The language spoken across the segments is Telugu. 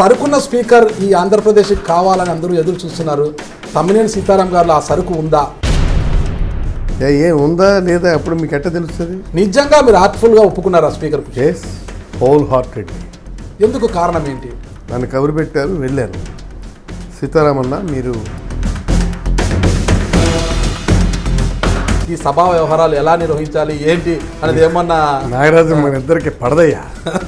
సరుకున్న స్పీకర్ ఈ ఆంధ్రప్రదేశ్కి కావాలని అందరూ ఎదురు చూస్తున్నారు తమ్మినేని సీతారాం గారు ఆ సరుకు ఉందా ఏ ఏం ఉందా లేదా అప్పుడు మీకు ఎట్ట తెలుస్తుంది నిజంగా మీరు హార్ట్ఫుల్గా ఒప్పుకున్నారు ఆ స్పీకర్ ఎస్ హోల్ హార్టెడ్ ఎందుకు కారణం ఏంటి నన్ను కబురు పెట్టారు వెళ్ళాను సీతారామన్న మీరు ఈ సభా వ్యవహారాలు ఎలా నిర్వహించాలి ఏంటి అనేది ఏమన్నా నాగరాజు మన ఇద్దరికి పడదయ్యా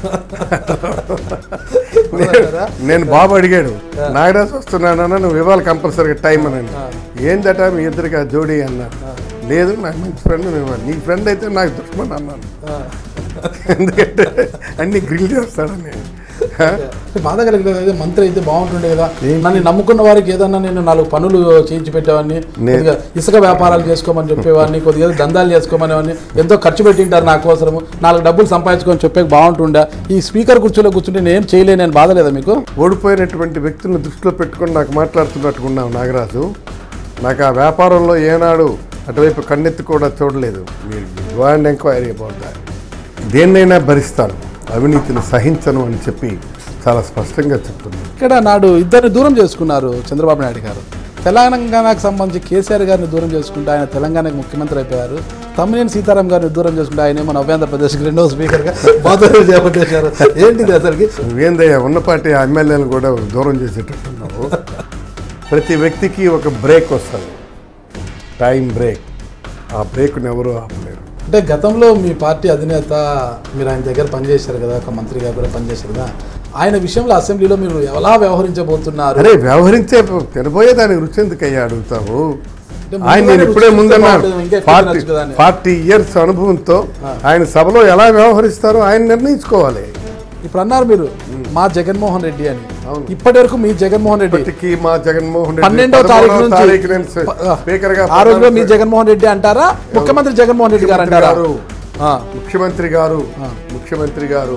పడదంటారా? నేను బాబు అడిగాడు నాగరాజు వస్తున్నానన్నా నువ్వు ఇవ్వాలి కంపల్సరీగా టైం అని ఏందట మీ ఇద్దరికి ఆ జోడీ అన్నారు లేదు నాకు మంచి ఫ్రెండ్ నువ్వు నీ ఫ్రెండ్ అయితే నాకు దుష్మన్ అన్నాను ఎందుకంటే అన్ని గ్రిల్ చేస్తాడని హ? బాధ కలిగలేదు మంత్రి అయితే బాగుంటుండే కదా నన్ను నమ్ముకున్న వారికి ఏదన్నా నేను నాలుగు పనులు చేయించి పెట్టేవాడిని నే- కొద్దిగా ఇసుక వ్యాపారాలు చేసుకోమని చెప్పేవాడిని కొద్దిగా దందాలు చేసుకోమనేవాడిని ఎంతో ఖర్చు పెట్టింటారు నా కోసము నాలుగు డబ్బులు సంపాదించుకొని చెప్పే బాగుంటుండే ఈ స్పీకర్ కుర్చీలో కూర్చుంటే నేను చేయలేను నేను బాధ లేదా మీకు ఓడిపోయినటువంటి వ్యక్తులను దృష్టిలో పెట్టుకొని నాకు మాట్లాడుతున్నట్టుకున్నావు నాగరాజు నాకు ఆ వ్యాపారంలో ఏనాడు అటువైపు కన్నెత్తి కూడా చూడలేదు మీరు వాండ్ ఎంక్వైరీ అబౌట్ దాట్ దేన్నైనా భరిస్తాను అవినీతిని సహించను అని చెప్పి చాలా స్పష్టంగా చెప్తున్నాను ఇక్కడ నాడు ఇద్దరిని దూరం చేసుకున్నారు చంద్రబాబు నాయుడు గారు తెలంగాణకు సంబంధించి కేసీఆర్ గారిని దూరం చేసుకుంటే ఆయన తెలంగాణకు ముఖ్యమంత్రి అయిపోయారు తమ్మినేని సీతారాం గారిని దూరం చేసుకుంటే ఆయన ఏమో నవ్యాంధ్రప్రదేశ్కి రెండో స్పీకర్గా బాధ్యతలు చేపట్టేశారు ఏంటిది అసలుకి నువ్వేందయ్యా ఉన్న పార్టీ ఎమ్మెల్యేలను కూడా దూరం చేసేటట్టున్నావు ప్రతి వ్యక్తికి ఒక బ్రేక్ వస్తుంది టైం బ్రేక్ ఆ బ్రేక్ని ఎవరు ఆపలేరు అంటే గతంలో మీ పార్టీ అధినేత మీరు ఆయన దగ్గర పనిచేశారు కదా ఒక మంత్రిగా కూడా పనిచేశారు కదా ఆయన విషయంలో అసెంబ్లీలో మీరు ఎలా వ్యవహరించబోతున్నారు అరే వ్యవహరించే తినబోయే దానికి రుచి ఎందుకు అయ్యా అడుగుతావు అంటే ఆయన నేను ముందుగానే ఇప్పుడే రుచి ముందన్నాను చూస్తే బాగుంటుంది, ఇంకా ఎక్కువ ఫార్టీ తినొచ్చు కదా అని. ఫార్టీ ఇయర్స్ అనుభవంతో ఆయన సభలో ఎలా వ్యవహరిస్తారో ఆయన నిర్ణయించుకోవాలి ఇప్పుడు అన్నారు మీరు మా జగన్మోహన్ రెడ్డి అని అవును. ఇప్పటి వరకు మీ జగన్మోహన్ రెడ్డి ఇప్పటికీ మా జగన్మోహన్ రెడ్డి పన్నెండో తారీఖు పదమూడవ తారీఖు నేను నుంచి ప- స్పీకర్ గా ఆ రోజులో మీ జగన్మోహన్ రెడ్డి అంటారా ముఖ్యమంత్రి జగన్మోహన్ రెడ్డి గారు అంటారా గారు ఆ, ముఖ్యమంత్రి గారు ముఖ్యమంత్రి గారు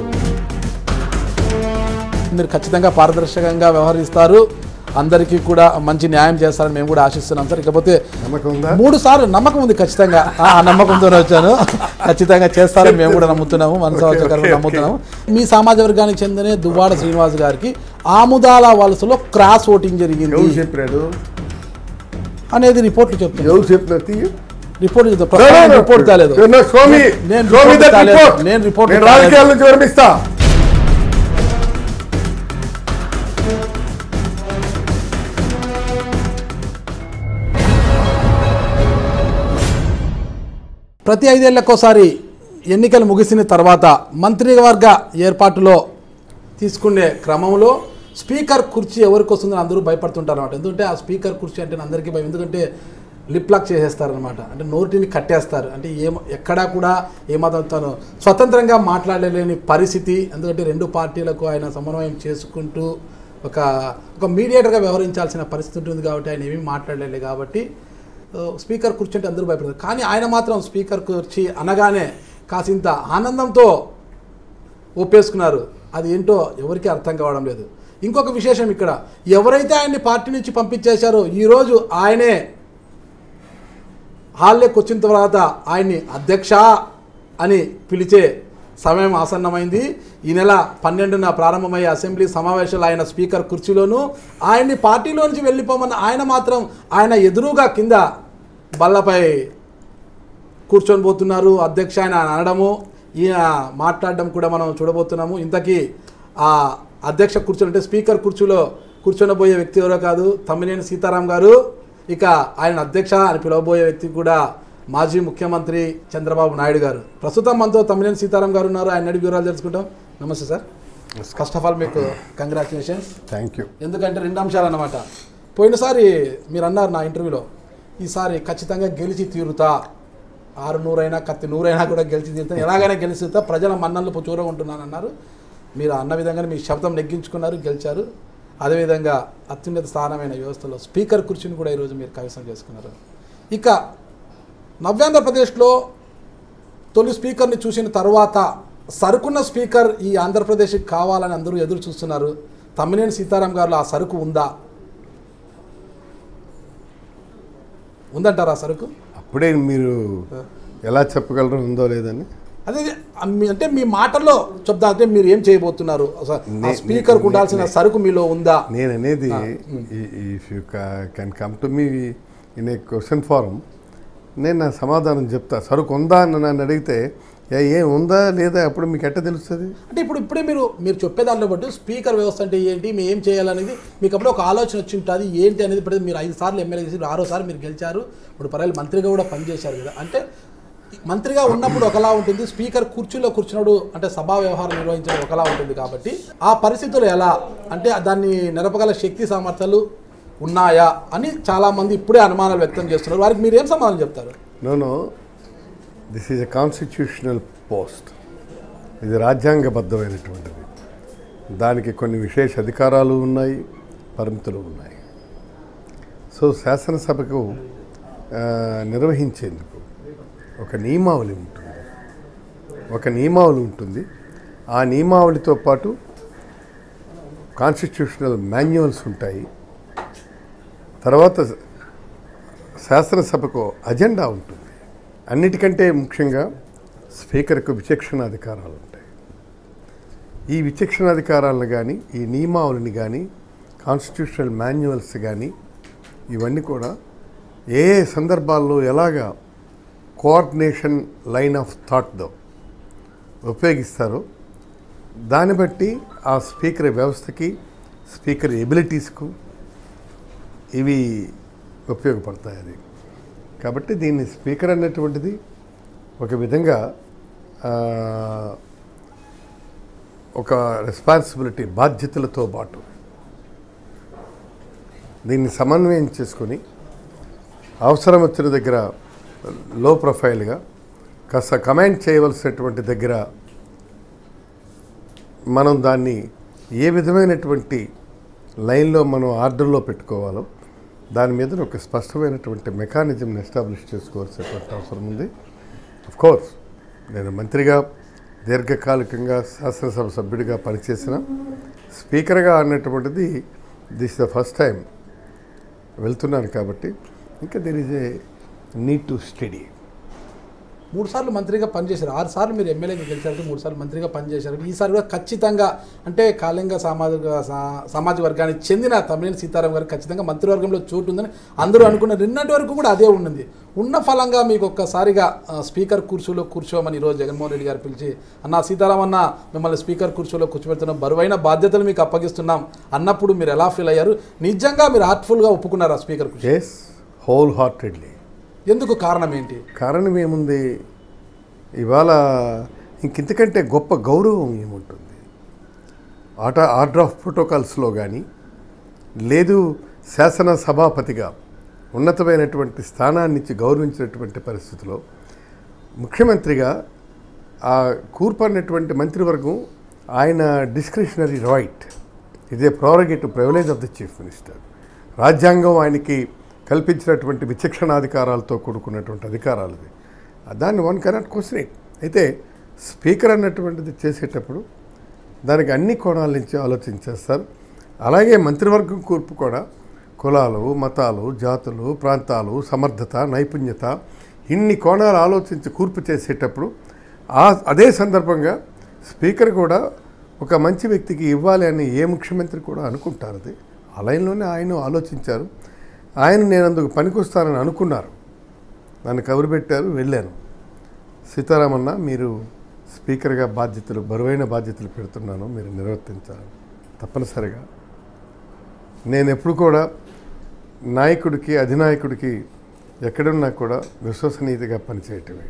మీరు ఖచ్చితంగా పారదర్శకంగా వ్యవహరిస్తారు అందరికీ కూడా మంచి న్యాయం చేస్తారని మేము కూడా ఆశిస్తున్నాం సార్ ఇకపోతే నమ్మకం ఉందా మూడు సార్లు నమ్మకం ఉంది ఖచ్చితంగా ఆ ఆ నమ్మకంతోనే వచ్చాను ఖచ్చితంగా చేస్తారని మేము కూడా నమ్ముతున్నాము మనసావచకరంగా ఓకే, నమ్ముతున్నాము మీ సమాజ వర్గానికి చెందిన దువ్వాడ శ్రీనివాస్ గారికి ఆముదాల వలసలో క్రాస్ ఓటింగ్ జరిగింది ఎవరు చెప్పాడు అనేది రిపోర్ట్లు చెప్తున్నాయి ఎవరు చెప్పిన తీయు రిపోర్ట్ చెప్తా ప్రస్తుతానికి రిపోర్ట్ కాలేదు స్వామి నేను స్వామి రిపోర్ట్ దట్ కాలేదు. రిపోర్ట్ నేను రిపోర్ట్ నేను కాలేదు. రాజకీయాల నుంచి విరమిస్తా ప్రతి ఐదేళ్లకోసారి ఎన్నికలు ముగిసిన తర్వాత మంత్రివర్గ ఏర్పాటులో తీసుకునే క్రమంలో స్పీకర్ కుర్చీ ఎవరికి వస్తుందని అందరూ భయపడుతుంటారు అనమాట ఎందుకంటే ఆ స్పీకర్ కుర్చీ అంటే అందరికీ భయం ఎందుకంటే లిప్ లాక్ చేసేస్తారనమాట అంటే నోటిని కట్టేస్తారు అంటే ఏం ఎక్కడా కూడా ఏమాత్రం తను స్వతంత్రంగా మాట్లాడలేని పరిస్థితి ఎందుకంటే రెండు పార్టీలకు ఆయన సమన్వయం చేసుకుంటూ ఒక ఒక మీడియేటర్గా వ్యవహరించాల్సిన పరిస్థితి ఉంటుంది కాబట్టి ఆయన ఏమీ మాట్లాడలేదు కాబట్టి ఆ, స్పీకర్ కుర్చీ అంటే అందరూ భయపడతారు కానీ ఆయన మాత్రం స్పీకర్ కుర్చీ అనగానే కాసింత ఆనందంతో ఒప్పేసుకున్నారు అది ఏంటో ఎవరికీ అర్థం కావడం లేదు ఇంకొక విశేషం ఇక్కడ ఎవరైతే ఆయన్ని పార్టీ నుంచి పంపించేశారో ఈరోజు ఆయనే హాల్లోకి వచ్చిన తర్వాత ఆయన్ని అధ్యక్ష అని పిలిచే సమయం ఆసన్నమైంది ఈ నెల పన్నెండున ప్రారంభమయ్యే అసెంబ్లీ సమావేశాలు ఆయన స్పీకర్ కుర్చీలోను ఆయన్ని పార్టీలోంచి వెళ్ళిపోమన్న ఆయన మాత్రం ఆయన ఎదురుగా కింద బల్లపై కూర్చొని పోతున్నారు అధ్యక్ష ఆయన అనడము ఈయన మాట్లాడడం కూడా మనం చూడబోతున్నాము ఇంతకీ ఆ అధ్యక్ష కూర్చొని అంటే స్పీకర్ కుర్చీలో కూర్చొనబోయే వ్యక్తి ఎవరో కాదు తమ్మినేని సీతారాం గారు ఇక ఆయన అధ్యక్ష అని పిలవబోయే వ్యక్తి కూడా మాజీ ముఖ్యమంత్రి చంద్రబాబు నాయుడు గారు ప్రస్తుతం మనతో తమ్మినేని సీతారాం గారు ఉన్నారు ఆయన అడిగి వివరాలు తెలుసుకుంటాం నమస్తే సార్ ఫస్ట్ ఆఫ్ ఆల్ మీకు కంగ్రాచులేషన్స్ థ్యాంక్ యూ ఎందుకంటే రెండు అంశాలు అన్నమాట పోయినసారి మీరు అన్నారు నా ఇంటర్వ్యూలో ఈసారి ఖచ్చితంగా గెలిచి తీరుతా ఆరు నూరైనా కత్తి నూరైనా కూడా గెలిచి తీరుతా ఎలాగైనా గెలిచి తీరుతా ప్రజల మన్నలు చూర ఉంటున్నానన్నారు మీరు అన్న విధంగానే మీ శబ్దం నెగ్గించుకున్నారు గెలిచారు అదేవిధంగా అత్యున్నత స్థానమైన వ్యవస్థలో స్పీకర్ కుర్చీని కూడా ఈరోజు మీరు కైవసం చేసుకున్నారు ఇక నవ్యాంధ్రప్రదేశ్లో తొలి స్పీకర్ని చూసిన తర్వాత సరుకున్న స్పీకర్ ఈ ఆంధ్రప్రదేశ్కి కావాలని అందరూ ఎదురు చూస్తున్నారు తమ్మినేని సీతారాం గారిలో ఆ సరుకు ఉందా ఉందంటారా ఆ సరుకు అప్పుడే మీరు ఎలా చెప్పగలరు ఉందో లేదని అదే మీ- అంటే మీ మాటల్లో చెప్తా అంటే మీరు ఏం చేయబోతున్నారు అసలు ఆ నే- స్పీకర్కు నే- ఉండాల్సిన నే- సరుకు మీలో ఉందా నేను అనేది if you can come to me in a question form నేను నా సమాధానం చెప్తా సరుకు ఉందా అని నన్ను అడిగితే "ఏ, ఏం ఉందా లేదా అప్పుడు మీకు ఎట్ట తెలుస్తుంది అంటే ఇప్పుడు ఇప్పుడే మీరు మీరు చెప్పే దాంట్లో బట్టి స్పీకర్ వ్యవస్థ అంటే ఏంటి మేము ఏం చేయాలనేది మీకు అప్పుడు ఒక ఆలోచన వచ్చి ఉంటుంది ఏంటి అనేది ఇప్పుడు మీరు ఐదు సార్లు ఎమ్మెల్యే చేసి ఆరోసారి మీరు గెలిచారు ఇప్పుడు పర్వాలేదు మంత్రిగా కూడా పనిచేశారు కదా అంటే మంత్రిగా ఉన్నప్పుడు ఒకలా ఉంటుంది స్పీకర్ కుర్చీలో కూర్చున్నాడు అంటే సభా వ్యవహారం నిర్వహించడం ఒకలా ఉంటుంది కాబట్టి ఆ పరిస్థితులు ఎలా అంటే దాన్ని నిరపగల శక్తి సామర్థ్యాలు ఉన్నాయా అని చాలామంది ఇప్పుడే అనుమానాలు వ్యక్తం చేస్తున్నారు వారికి మీరు ఏం సమాధానం చెప్తారు no no this is a constitutional post ఇది రాజ్యాంగబద్ధమైనటువంటిది దానికి కొన్ని విశేష అధికారాలు ఉన్నాయి పరిమితులు ఉన్నాయి సో శాసనసభకు ఆ, నిర్వహించేందుకు ఒక నియమావళి ఉంటుంది ఒక నియమావళి ఉంటుంది ఆ నియమావళితో పాటు కాన్స్టిట్యూషనల్ మాన్యువల్స్ ఉంటాయి తర్వాత శాసనసభకు అజెండా ఉంటుంది అన్నిటికంటే ముఖ్యంగా స్పీకర్కు విచక్షణ అధికారాలు ఉంటాయి ఈ విచక్షణ అధికారాలను కానీ ఈ నియమావళిని కానీ కాన్స్టిట్యూషనల్ మాన్యువల్స్ కానీ ఇవన్నీ కూడా ఏ ఏ సందర్భాల్లో ఎలాగా కోఆర్డినేషన్ లైన్ ఆఫ్ థాట్తో ఉపయోగిస్తారో దాన్ని బట్టి ఆ స్పీకర్ వ్యవస్థకి స్పీకర్ ఎబిలిటీస్కు ఇవి ఉపయోగపడతాయి అది కాబట్టి దీన్ని స్పీకర్ అన్నటువంటిది ఒక విధంగా ఆ, ఒక రెస్పాన్సిబిలిటీ బాధ్యతలతో పాటు దీన్ని సమన్వయం చేసుకొని అవసరం వచ్చిన దగ్గర లో ప్రొఫైల్గా కాస్త కమాండ్ చేయవలసినటువంటి దగ్గర మనం దాన్ని ఏ విధమైనటువంటి లైన్లో మనం ఆర్డర్లో పెట్టుకోవాలో దాని మీద ఒక స్పష్టమైనటువంటి మెకానిజంని ఎస్టాబ్లిష్ చేసుకోవాల్సినటువంటి అవసరం ఉంది అఫ్ కోర్స్ నేను మంత్రిగా దీర్ఘకాలికంగా శాసనసభ సభ్యుడిగా పనిచేసిన స్పీకర్గా అన్నటువంటిది దిస్ ద ఫస్ట్ టైం వెళ్తున్నాను కాబట్టి ఇంకా there is a need to study మూడు సార్లు మంత్రిగా పనిచేశారు ఆరు సార్లు మీరు ఎమ్మెల్యేగా గెలిచారు మూడు సార్లు మంత్రిగా పనిచేశారు ఈసారి కూడా ఖచ్చితంగా అంటే కాళింగ సామాజిక సా- సామాజిక వర్గానికి చెందిన తమిళ సీతారాం గారికి ఖచ్చితంగా మంత్రివర్గంలో చోటు ఉందని అందరూ అనుకున్నారు నిన్నటి వరకు కూడా అదే ఉన్నది ఉన్న ఫలంగా మీకు ఒక్కసారిగా ఆ, స్పీకర్ కుర్చీలో కూర్చోమని ఈరోజు జగన్మోహన్ రెడ్డి గారు పిలిచి అన్న సీతారాం అన్న మిమ్మల్ని స్పీకర్ కుర్చీలో కూర్చోబెడుతున్నాం బరువైన బాధ్యతలు మీకు అప్పగిస్తున్నాం అన్నప్పుడు మీరు ఎలా ఫీల్ అయ్యారు నిజంగా మీరు హార్ట్ఫుల్గా ఒప్పుకున్నారు ఆ స్పీకర్ కుర్చీ ఎస్ హోల్ హార్టెడ్లీ ఎందుకు కారణం ఏంటి కారణం ఏముంది ఇవాళ ఇంకింతకంటే గొప్ప గౌరవం ఏముంటుంది ఆట ఆర్డర్ ఆఫ్ ప్రోటోకాల్స్లో కానీ లేదు శాసన సభాపతిగా ఉన్నతమైనటువంటి స్థానాన్ని ఇచ్చి గౌరవించినటువంటి పరిస్థితిలో ముఖ్యమంత్రిగా ఆ కూర్పు అన్నటువంటి మంత్రివర్గం ఆయన డిస్క్రిషనరీ రైట్ ఇదే prerogative privilege of the chief minister రాజ్యాంగం ఆయనకి కల్పించినటువంటి విచక్షణాధికారాలతో కూడుకున్నటువంటి అధికారాలు ఇవి. దాన్ని వన్ కెనాట్ క్వశ్చన్ ఇట్ అయితే స్పీకర్ అన్నటువంటిది చేసేటప్పుడు దానికి అన్ని కోణాల నుంచి ఆలోచించేస్తారు అలాగే మంత్రివర్గం కూర్పు కూడా కులాలు మతాలు జాతులు ప్రాంతాలు సమర్థత నైపుణ్యత ఇన్ని కోణాలు ఆలోచించి కూర్పు చేసేటప్పుడు ఆ అదే సందర్భంగా స్పీకర్ కూడా ఒక మంచి వ్యక్తికి ఇవ్వాలి అని ఏ ముఖ్యమంత్రి కూడా అనుకుంటారు అది ఆ లైన్లోనే ఆయన ఆలోచించారు ఆయన నేను అందుకు పనికొస్తానని అనుకున్నారు నన్ను కబురు పెట్టారు వెళ్ళాను సీతారామన్న మీరు స్పీకర్గా బాధ్యతలు బరువైన బాధ్యతలు పెడుతున్నాను మీరు నిర్వర్తించాలి తప్పనిసరిగా నేను ఎప్పుడు కూడా నాయకుడికి అధినాయకుడికి ఎక్కడున్నా కూడా విశ్వసనీయతగా పనిచేయటమే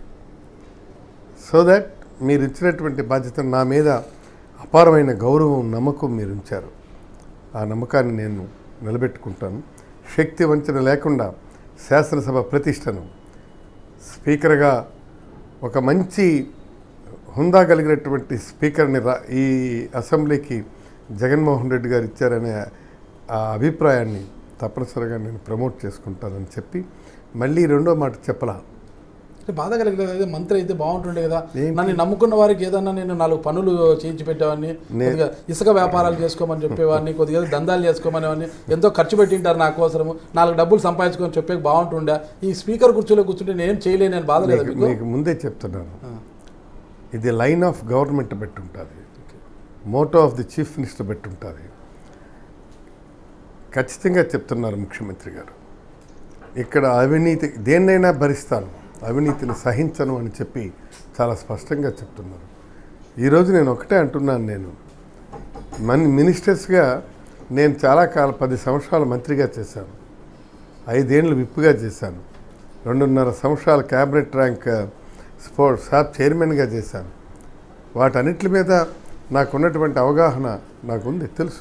సో దట్ మీరు ఇచ్చినటువంటి బాధ్యత నా మీద అపారమైన గౌరవం నమ్మకం మీరు ఉంచారు ఆ నమ్మకాన్ని నేను నిలబెట్టుకుంటాను శక్తి వంచన లేకుండా శాసనసభ ప్రతిష్టను స్పీకర్గా ఒక మంచి హుందా కలిగినటువంటి స్పీకర్ని రా ఈ అసెంబ్లీకి జగన్మోహన్ రెడ్డి గారు ఇచ్చారనే ఆ అభిప్రాయాన్ని తప్పనిసరిగా నేను ప్రమోట్ చేసుకుంటానని చెప్పి మళ్ళీ రెండో మాట చెప్పలా అంటే బాధ కలిగలేదు అదే మంత్రి అయితే బాగుంటుండే కదా ఏంటి? నన్ను నమ్ముకున్న వారికి ఏదన్నా నేను నాలుగు పనులు చేయించి పెట్టేవాడిని నే- కొద్దిగా ఇసుక వ్యాపారాలు చేసుకోమని చెప్పేవాడిని కొద్దిగా దందాలు చేసుకోమనేవాడిని ఎంతో ఖర్చు పెట్టింటారు నా కోసము నాలుగు డబ్బులు సంపాదించుకొని చెప్పే బాగుంటుండే ఈ స్పీకర్ కుర్చీలో కూర్చుంటే నేనేం చేయలేను నేను బాధ లేదా మీకు మీకు మీకు ముందే చెప్తున్నాను ఆ. ఇది లైన్ ఆఫ్ గవర్నమెంట్ బట్టి ఉంటుంది motto of the chief minister బట్టి ఉంటుంది ఖచ్చితంగా చెప్తున్నారు ముఖ్యమంత్రి గారు ఇక్కడ అవినీతి దేన్నైనా భరిస్తాను అవినీతిని సహించను అని చెప్పి చాలా స్పష్టంగా చెప్తున్నారు ఈరోజు నేను ఒకటే అంటున్నాను నేను మన మినిస్టర్స్గా నేను చాలా కాలం పది సంవత్సరాలు మంత్రిగా చేశాను ఐదేళ్ళు విప్పుగా చేశాను రెండున్నర సంవత్సరాల క్యాబినెట్ ర్యాంక్ స్పోర్ట్స్ శాప్ చైర్మన్గా చేశాను వాటన్నిటి మీద నాకున్నటువంటి అవగాహన నాకుంది తెలుసు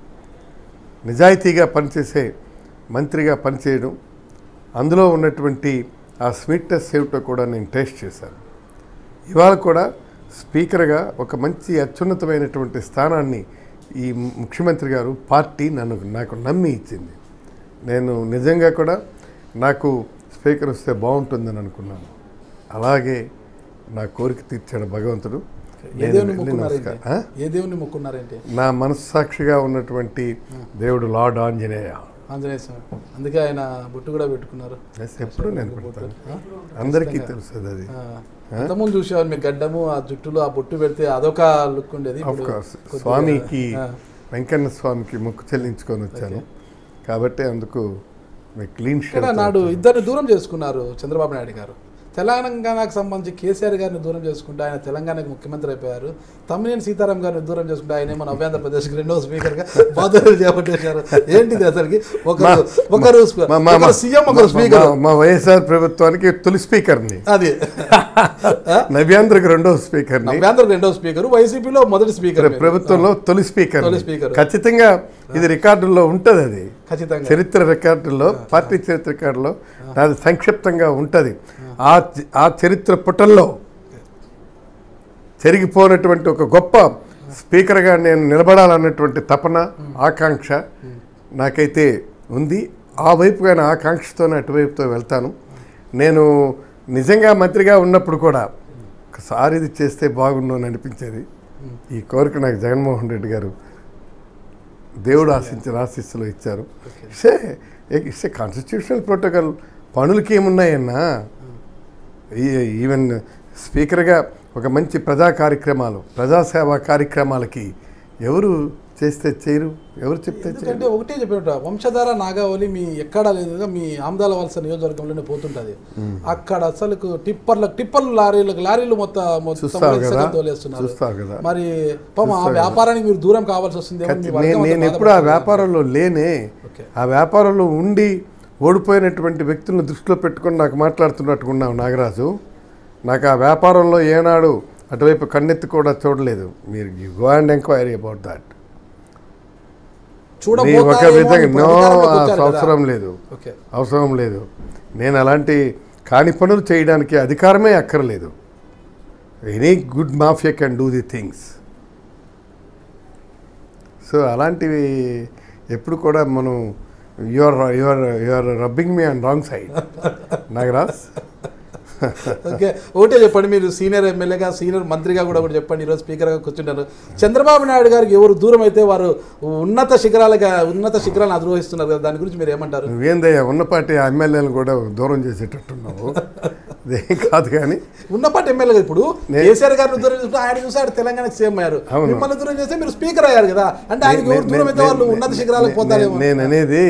నిజాయితీగా పనిచేసే మంత్రిగా పనిచేయడం అందులో ఉన్నటువంటి ఆ స్వీట్నెస్ ఏమిటో కూడా నేను టేస్ట్ చేశాను ఇవాళ కూడా స్పీకర్గా ఒక మంచి అత్యున్నతమైనటువంటి స్థానాన్ని ఈ ముఖ్యమంత్రి గారు పార్టీ నన్ను నాకు నమ్మి ఇచ్చింది నేను నిజంగా కూడా నాకు స్పీకర్ వస్తే బాగుంటుందని అనుకున్నాను అలాగే నా కోరిక తీర్చాడు భగవంతుడు ఏ నేను దేవుని వెళ్ళి మొక్కున్నారేంటి నమస్కారం ఆ? ఏ దేవుని మొక్కున్నారేంటి నా మనస్సాక్షిగా ఉన్నటువంటి దేవుడు లార్డ్ ఆంజనేయ ఆంజనేయ స్వామి అందుకే ఆయన బొట్టు కూడా పెట్టుకున్నారు ఎస్, ఎప్పుడూ నేను పెడతాను అందరికీ తెలుసు అది ఆ, అంతకుముందు చూసేవారు మీ గడ్డము ఆ జుట్టులో ఆ బొట్టు పెడితే అదొక లుక్ ఉండేది ఆఫ్ ఇప్పుడు కోర్స్ కొద్దిగా- స్వామికి ఆ, వెంకన్న స్వామికి మొక్కు చెల్లించుకొని వచ్చాను కాబట్టి అందుకు మీ క్లీన్ ఇక్కడ షర్ట్ నాడు ఇద్దరిని దూరం చేసుకున్నారు చంద్రబాబు నాయుడు గారు తెలంగాణకు సంబంధించి కేసీఆర్ గారిని దూరం చేసుకుంటే ఆయన తెలంగాణకు ముఖ్యమంత్రి అయిపోయారు తమ్మినేని సీతారాం గారిని దూరం చేసుకుంటే ఆయన ఏమో నవ్యాంధ్రప్రదేశ్కి రెండో స్పీకర్ గా బాధ్యతలు చేపట్టేశారు ఏంటిది అసలుకి ఒకరు ఒకరు మా- మా- ఒకరు సీఎం ఒకరు స్పీకర్ మా- మా వైఎస్ఆర్ ప్రభుత్వానికి తొలి స్పీకర్ని అది నవ్యాంధ్రకు రెండో స్పీకర్ని నవ్యాంధ్రకు రెండో స్పీకర్ వైసీపీలో మొదటి స్పీకర్ మీరు. ప్రభుత్వంలో తొలి స్పీకర్ తొలి స్పీకర్. ఖచ్చితంగా ఇది రికార్డుల్లో ఉంటుంది అది ఖచ్చితంగా చరిత్ర రికార్డుల్లో పార్టీ చరిత్ర రికార్డులో అది సంక్షిప్తంగా ఉంటుంది ఆ చ- ఆ చరిత్ర పుటల్లో చెరిగిపోయినటువంటి ఒక గొప్ప స్పీకర్గా నేను నిలబడాలన్నటువంటి తపన ఆకాంక్ష నాకైతే ఉంది ఆ వైపుగా నా ఆకాంక్షతోనే అటువైపుతో వెళ్తాను నేను నిజంగా మంత్రిగా ఉన్నప్పుడు కూడా ఒకసారి ఇది చేస్తే బాగుండు అని అనిపించేది ఈ కోరిక నాకు జగన్మోహన్ రెడ్డి గారు దేవుడు ఆశించిన ఆశీస్సులు ఇచ్చారు it's it's a constitutional protocol పనులకి ఏమున్నాయన్నా ఈ- ఈవెన్ స్పీకర్గా ఒక మంచి ప్రజా కార్యక్రమాలు ప్రజాసేవా కార్యక్రమాలకి ఎవరు చేస్తే చేయరు ఎవరు చెప్తే చేయరు ఎందుకంటే ఒకటే చెప్పినట్టు వంశధార నాగావళి మీ ఎక్కడా లేదు మీ ఆమ్దాల వలస నియోజకవర్గంలోనే పోతుంటది అక్కడ అసలు టిప్పర్ల టిప్పర్లు లారీలకు లారీలు మొత్తం మొత్తం చూస్తావు ఇసుక కదా తోలేస్తున్నారు చూస్తావు కదా మరి పాపం ఆ వ్యాపారానికి మీరు దూరం కావాల్సి వస్తుంది ఖచ్చి- నేను నేను ఎప్పుడు ఆ వ్యాపారంలో లేనే ఓకే. ఆ వ్యాపారంలో ఉండి ఓడిపోయినటువంటి వ్యక్తులను దృష్టిలో పెట్టుకొని నాకు మాట్లాడుతున్నట్టుకున్నావు నాగరాజు నాకు ఆ వ్యాపారంలో ఏనాడు అటువైపు కన్నెత్తి కూడా చూడలేదు మీరు go and enquiry about that నీ ఒక విధంగా నో అవసరం లేదు ఓకే అవసరం లేదు నేను అలాంటి కాని పనులు చేయడానికి అధికారమే అక్కర్లేదు any good mafia can do the things so అలాంటివి ఎప్పుడు కూడా మనం your your your rubbing me and wrong side Nagaraj okay ఒకటే చెప్పండి మీరు సీనియర్ ఎమ్మెల్యేగా సీనియర్ మంత్రిగా కూడా ఒకటి చెప్పండి ఈరోజు స్పీకర్గా కూర్చుంటారు చంద్రబాబు నాయుడు గారికి ఎవరు దూరం అయితే వారు ఉన్నత శిఖరాలుగా ఉన్నత శిఖరాలను అధిరోహిస్తున్నారు కదా దాని గురించి మీరు ఏమంటారు నువ్వేందయ్యా ఉన్నపాటి ఎమ్మెల్యేలను కూడా దూరం చేసేటట్టున్నావు అదేం కాదు కానీ ఉన్నపాటి ఎమ్మెల్యే ఇప్పుడు కేసీఆర్ గారిని దూరం చేస్తే ఆయన చూసి ఆయన తెలంగాణకు సీఎం అయ్యారు అవును. మిమ్మల్ని దూరం చేస్తే మీరు స్పీకర్ అయ్యారు కదా అంటే ఆయనకి ఎవరు దూరం అయితే వాళ్ళు ఉన్నత శిఖరాలకు పోతారేమో నేను అనేది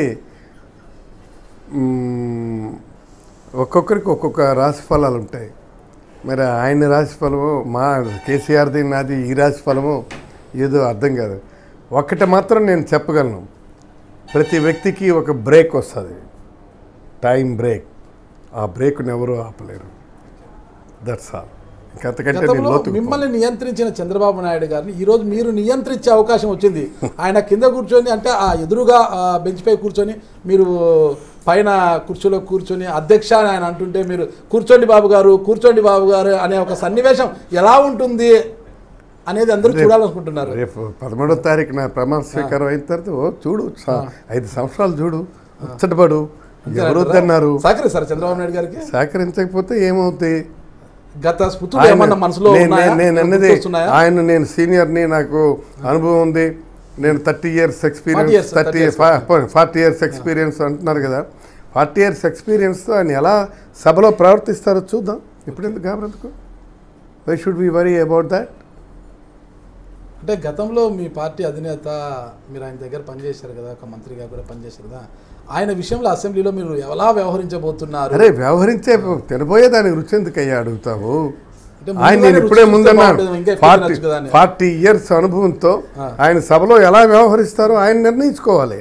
మ్మ్, ఒక్కొక్కరికి ఒక్కొక్క రాశి ఫలాలు ఉంటాయి మరి ఆయన రాశి ఫలము మా కేసీఆర్ది నాది ఈ రాశి ఫలము ఏదో అర్థం కాదు ఒక్కటి మాత్రం నేను చెప్పగలను ప్రతి వ్యక్తికి ఒక బ్రేక్ వస్తుంది టైం బ్రేక్ ఆ బ్రేక్ని ఎవరు ఆపలేరు దట్స్ ఆల్ ఇంకంతకంటే నేను గతంలో లోతుకు మిమ్మల్ని నియంత్రించిన చంద్రబాబు నాయుడు గారిని ఈ రోజు మీరు నియంత్రించే అవకాశం వచ్చింది ఆయన కింద కూర్చొని అంటే ఆ ఎదురుగా బెంచ్ పై కూర్చొని మీరు పైన కుర్చీలో కూర్చొని అధ్యక్ష అని ఆయన అంటుంటే మీరు కూర్చోండి బాబు గారు కూర్చోండి బాబు గారు అనే ఒక సన్నివేశం ఎలా ఉంటుంది అనేది అందరూ చూడాలనుకుంటున్నారు రేపు పదమూడో తారీఖు నా ప్రమాణ స్వీకారం అయిన తర్వాత ఓ చూడు స- ఐదు సంవత్సరాలు చూడు ముచ్చటపడు ఎవరు వద్దన్నారు సహకరిస్తారు చంద్రబాబు నాయుడు గారికి సహకరించకపోతే ఏమవుతాయి గత స్మృతులు ఆయన- ఏమన్నా మనసులో నేను- ఉన్నాయా? నేను- నేను అన్నది గుర్తొస్తున్నాయా? ఆయన నేను సీనియర్ని నాకు అనుభవం ఉంది నేను thirty years years, experience 30 thirty years. Forty years experience అంటున్నారు కదా ఫార్టీ ఇయర్స్ ఎక్స్పీరియన్స్తో ఆయన ఎలా సభలో ప్రవర్తిస్తారో చూద్దాం ఇప్పుడు ఎందుకు కాబరెందుకు why should be worry about that అంటే గతంలో మీ పార్టీ అధినేత మీరు ఆయన దగ్గర పనిచేశారు కదా ఒక మంత్రిగా కూడా పనిచేశారు కదా ఆయన విషయంలో అసెంబ్లీలో మీరు ఎలా వ్యవహరించబోతున్నారు అరే వ్యవహరించే తినబోయే దానికి రుచి ఎందుకయ్యా అడుగుతావు అంటే ఆయన ముందుగానే నేను ఇప్పుడే రుచి చూస్తే ముందన్నాను బాగుంటుంది, ఇంకా ఎక్కువ ఫార్టీ తినొచ్చు కదా అని. ఫార్టీ ఇయర్స్ అనుభవంతో ఆ. ఆయన సభలో ఎలా వ్యవహరిస్తారో ఆయన నిర్ణయించుకోవాలి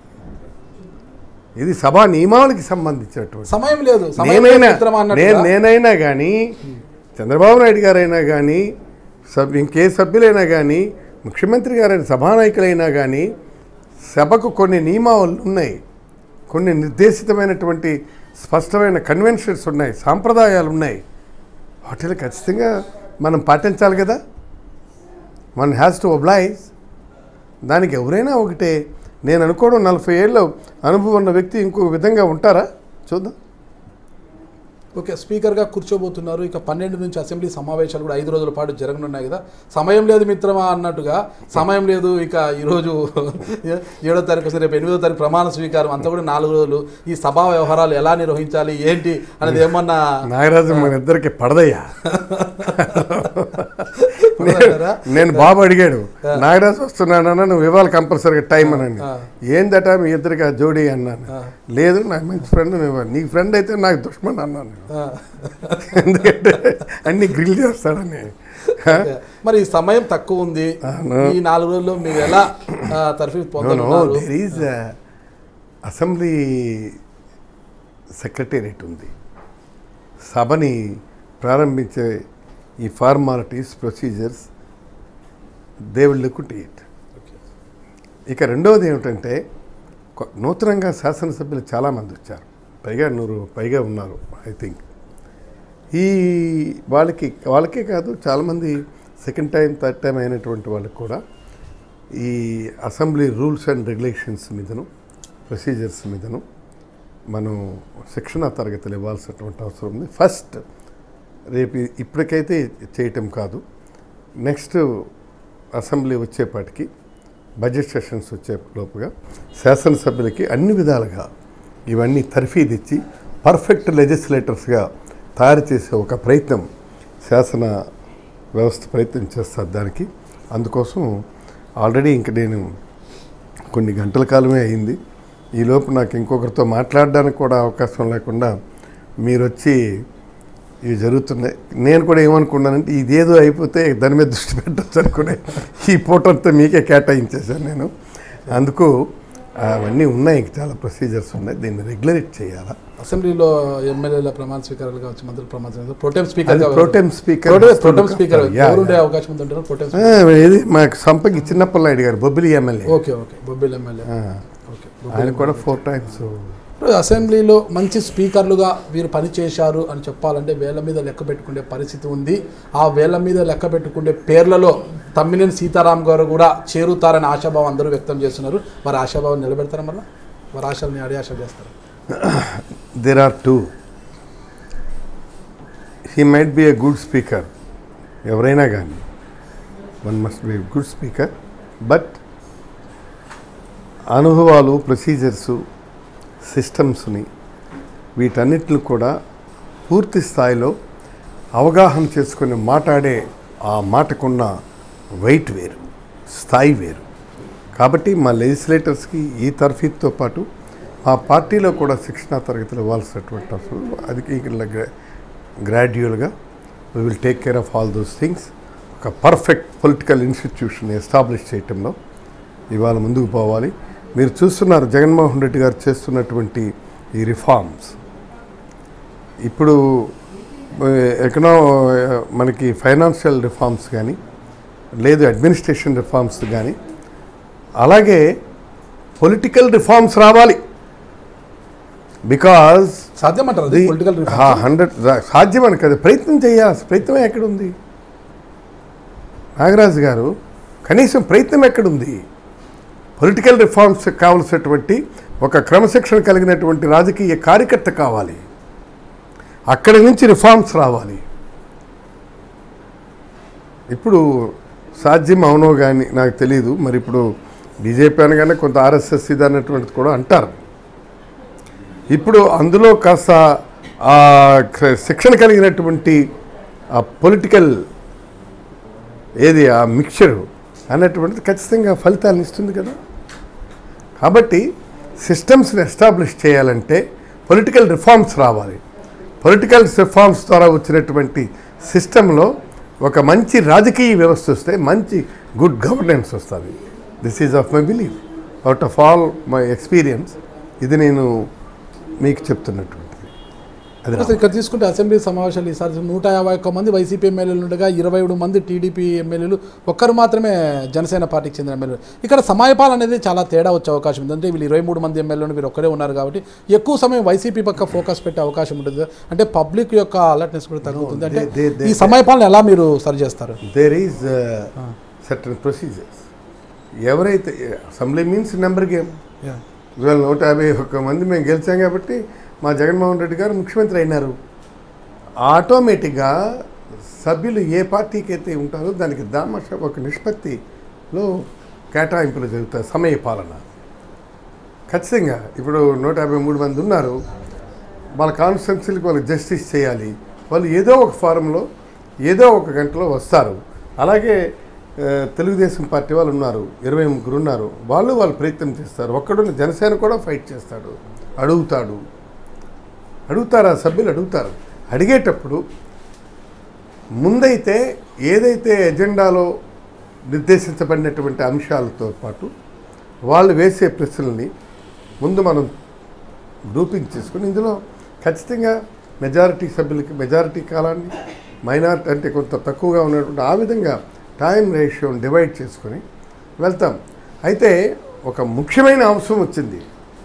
ఇది సభా నియమావళికి సంబంధించినటువంటి సమయం లేదు సమయం నేనైనా లేదు మిత్రమా నేను అన్నట్టుగా. నేనైనా కానీ చంద్రబాబు నాయుడు గారైనా కానీ సబ్ ఇంకే సభ్యులైనా కానీ ముఖ్యమంత్రి గారైన సభానాయకులైనా కానీ సభకు కొన్ని నియమావళులు ఉన్నాయి కొన్ని నిర్దేశితమైనటువంటి స్పష్టమైన కన్వెన్షన్స్ ఉన్నాయి సాంప్రదాయాలు ఉన్నాయి వాటిని ఖచ్చితంగా మనం పాటించాలి కదా వన్ హ్యాస్ టు ఒబ్లైజ్ దానికి ఎవరైనా ఒకటే నేను అనుకోవడం నలభై ఏళ్ళ అనుభవం ఉన్న వ్యక్తి ఇంకో విధంగా ఉంటారా చూద్దాం ఓకే స్పీకర్గా కూర్చోబోతున్నారు ఇక పన్నెండు నుంచి అసెంబ్లీ సమావేశాలు కూడా ఐదు రోజుల పాటు జరగనున్నాయి కదా సమయం లేదు మిత్రమా అన్నట్టుగా సమయం లేదు ఇక ఈరోజు ఏడో తారీఖు వస్తే రేపు ఎనిమిదో తారీఖు ప్రమాణ స్వీకారం అంతా కూడా నాలుగు రోజులు ఈ సభా వ్యవహారాలు ఎలా నిర్వహించాలి ఏంటి అనేది ఏమన్నా నాగరాజు మన ఇద్దరికి పడదయ్యా పడదంటారా? నేను బాబు అడిగాడు నాగరాజు వస్తున్నానన్నా నువ్వు ఇవ్వాలి కంపల్సరీగా టైం అని ఆ. ఏందట మీ ఇద్దరికి ఆ జోడీ అన్నాను ఆ. లేదు నాకు మంచి ఫ్రెండ్ నువ్వు ఇవ్వాలి. నీ ఫ్రెండ్ అయితే నాకు దుష్మన్ అన్నాను ఆ, ఎందుకంటే అన్ని గ్రిల్ చేస్తాడని ఓకే. మరి ఈ సమయం తక్కువ ఉంది అవును. ఈ నాలుగు రోజుల్లో మీరు ఎలా ఆ, తర్ఫీ పొందనున్నారు దెర్ ఈజ్ అసెంబ్లీ సెక్రటేరియట్ ఉంది సభని ప్రారంభించే ఈ formalities procedures they will look it ఇక రెండవది ఏమిటంటే కొ- నూతనంగా శాసనసభ్యులు చాలామంది వచ్చారు పైగా నూరు పైగా ఉన్నారు ఐ థింక్ ఈ వాళ్ళకి వాళ్ళకే కాదు చాలామంది సెకండ్ టైం థర్డ్ టైం అయినటువంటి వాళ్ళకి కూడా ఈ అసెంబ్లీ రూల్స్ అండ్ రెగ్యులేషన్స్ మీదను ప్రొసీజర్స్ మీదను మనం శిక్షణ తరగతులు ఇవ్వాల్సినటువంటి అవసరం ఉంది ఫస్ట్ రేపు ఇప్పటికైతే చేయటం కాదు నెక్స్ట్ అసెంబ్లీ వచ్చేపాటికి బడ్జెట్ సెషన్స్ వచ్చే లోపుగా శాసనసభ్యులకి అన్ని విధాలుగా ఇవన్నీ తర్ఫీదిచ్చి పర్ఫెక్ట్ లెజిస్లేటర్స్గా తయారు చేసే ఒక ప్రయత్నం శాసన వ్యవస్థ ప్రయత్నం చేస్తారు దానికి అందుకోసం ఆల్రెడీ ఇంక నేను కొన్ని గంటల కాలమే అయింది ఈలోపు నాకు ఇంకొకరితో మాట్లాడడానికి కూడా అవకాశం లేకుండా మీరు వచ్చి ఇవి జరుగుతున్నాయి నేను కూడా ఏమనుకున్నానంటే ఇదేదో అయిపోతే దాని మీద దృష్టి పెట్టచ్చు అనుకునే ఈ పూటంతా మీకే కేటాయించేశాను నేను అందుకు అవన్నీ ఉన్నాయి ఇంక చాలా ప్రొసీజర్స్ ఉన్నాయి దీన్ని రెగ్యులేట్ చేయాలా అసెంబ్లీలో ఎమ్మెల్యేల ప్రమాణ స్వీకారాలు కావచ్చు మంత్రుల ప్రమాణ స్వీకారాలు ప్రోటెం స్పీకర్ అది pro tem speaker pro tem speaker yeah, ఎవరు ఉండే యా. అవకాశం ఉంటుంటారు ప్రోటెం ఆ, ఇది మాకు సంపకి చిన్నప్పలనాయుడు గారు Bobbili MLA okay okay Bobbili MLA ఆ, ఓకే ఆయన కూడా ఫోర్ టైమ్స్ ఇప్పుడు అసెంబ్లీలో మంచి స్పీకర్లుగా వీరు పనిచేశారు అని చెప్పాలంటే వేల మీద లెక్క పెట్టుకునే పరిస్థితి ఉంది ఆ వేల మీద లెక్క పెట్టుకునే పేర్లలో తమ్మినేని సీతారాం గారు కూడా చేరుతారని ఆశాభావం అందరూ వ్యక్తం చేస్తున్నారు వారి ఆశాభావం నిలబెడతారా మళ్ళీ వారి ఆశల్ని అడియాశ చేస్తారు there are two. He might be a good speaker, ఎవరైనా కానీ one must be good speaker but అనుభవాలు ప్రొసీజర్సు సిస్టమ్స్ని వీటన్నిటిని కూడా పూర్తి స్థాయిలో అవగాహన చేసుకుని మాట్లాడే ఆ మాటకున్న వెయిట్ వేరు స్థాయి వేరు కాబట్టి మా లెజిస్లేటర్స్కి ఈ తర్ఫీద్తో పాటు మా పార్టీలో కూడా శిక్షణా తరగతులు ఇవ్వాల్సినటువంటి అవసరం అది ఇక్కడ గ్రాడ్యువల్గా we will take care of all those things ఒక పర్ఫెక్ట్ పొలిటికల్ ఇన్స్టిట్యూషన్ ఎస్టాబ్లిష్ చేయటంలో ఇవాళ ముందుకు పోవాలి మీరు చూస్తున్నారు జగన్మోహన్ రెడ్డి గారు చేస్తున్నటువంటి ఈ రిఫార్మ్స్ ఇప్పుడు ఎకనో మనకి ఫైనాన్షియల్ రిఫార్మ్స్ కానీ లేదు అడ్మినిస్ట్రేషన్ రిఫార్మ్స్ కానీ అలాగే పొలిటికల్ రిఫార్మ్స్ రావాలి బికాజ్ సాధ్యమంటారు అది పొలిటికల్ హండ్రెడ్ సాధ్యమని కదా ప్రయత్నం చేయాల్సి ప్రయత్నం ఎక్కడుంది నాగరాజు గారు కనీసం ప్రయత్నం ఎక్కడుంది పొలిటికల్ రిఫార్మ్స్ కావలసినటువంటి ఒక క్రమశిక్షణ కలిగినటువంటి రాజకీయ కార్యకర్త కావాలి అక్కడి నుంచి రిఫార్మ్స్ రావాలి ఇప్పుడు సాధ్యం అవునో కానీ నాకు తెలియదు మరి ఇప్పుడు బీజేపీ అనగానే కొంత ఆర్ఎస్ఎస్ ఇది అన్నటువంటిది కూడా అంటారు ఇప్పుడు అందులో కాస్త ఆ శిక్షణ కలిగినటువంటి ఆ పొలిటికల్ ఏది ఆ మిక్చరు అన్నటువంటిది ఖచ్చితంగా ఫలితాలను ఇస్తుంది కదా కాబట్టి సిస్టమ్స్ని ఎస్టాబ్లిష్ చేయాలంటే పొలిటికల్ రిఫార్మ్స్ రావాలి పొలిటికల్ రిఫార్మ్స్ ద్వారా వచ్చినటువంటి సిస్టంలో ఒక మంచి రాజకీయ వ్యవస్థ వస్తే మంచి గుడ్ గవర్నెన్స్ వస్తుంది this is of my belief out of all my experience ఇది నేను మీకు చెప్తున్నటువంటిది అది అసలు ఇక్కడ తీసుకుంటే అసెంబ్లీ సమావేశాలు ఈసారి నూట యాభై ఒక్క మంది వైసీపీ ఎమ్మెల్యేలు ఉండగా ఇరవై ఏడు మంది టీడీపీ ఎమ్మెల్యేలు ఒక్కరు మాత్రమే జనసేన పార్టీకి చెందిన ఎమ్మెల్యేలు ఇక్కడ సమయపాలన అనేది చాలా తేడా వచ్చే అవకాశం ఉంది అంటే వీళ్ళు ఇరవై మూడు మంది ఎమ్మెల్యేలు వీరు ఒక్కరే ఉన్నారు కాబట్టి ఎక్కువ సమయం వైసీపీ పక్క ఫోకస్ పెట్టే అవకాశం ఉంటుంది అంటే పబ్లిక్ యొక్క అలర్ట్నెస్ కూడా తగ్గుతుంది అంటే they- they- ఈ సమయపాలన ఎలా మీరు సరి చేస్తారు దేర్ ఈజ్ సర్టన్ ప్రొసీజర్స్ ఎవరైతే అసెంబ్లీ మీన్స్ నెంబర్ గేమ్ ఇవాళ నూట యాభై ఒక్క మంది మేము గెలిచాం కాబట్టి మా జగన్మోహన్ రెడ్డి గారు ముఖ్యమంత్రి అయినారు ఆటోమేటిక్గా సభ్యులు ఏ పార్టీకి అయితే ఉంటారో దానికి దామశ ఒక నిష్పత్తిలో కేటాయింపులు జరుగుతాయి సమయ పాలన ఖచ్చితంగా ఇప్పుడు నూట యాభై మూడు మంది ఉన్నారు వాళ్ళ కాన్స్టిట్యున్సీలకు వాళ్ళకి జస్టిస్ చేయాలి వాళ్ళు ఏదో ఒక ఫారంలో ఏదో ఒక గంటలో వస్తారు అలాగే ఆ, తెలుగుదేశం పార్టీ వాళ్ళు ఉన్నారు ఇరవై ముగ్గురు ఉన్నారు వాళ్ళు వాళ్ళు ప్రయత్నం చేస్తారు ఒక్కడున్న జనసేన కూడా ఫైట్ చేస్తాడు అడుగుతాడు అడుగుతారు ఆ సభ్యులు అడుగుతారు అడిగేటప్పుడు ముందైతే ఏదైతే ఎజెండాలో నిర్దేశించబడినటువంటి అంశాలతో పాటు వాళ్ళు వేసే ప్రశ్నల్ని ముందు మనం గ్రూపింగ్ చేసుకుని ఇందులో ఖచ్చితంగా మెజారిటీ సభ్యులకి మెజారిటీ కాలాన్ని మైనారిటీ అంటే కొంత తక్కువగా ఉన్నటువంటి ఆ విధంగా టైం రేషియోని డివైడ్ చేసుకొని వెళ్తాం అయితే ఒక ముఖ్యమైన అంశం వచ్చింది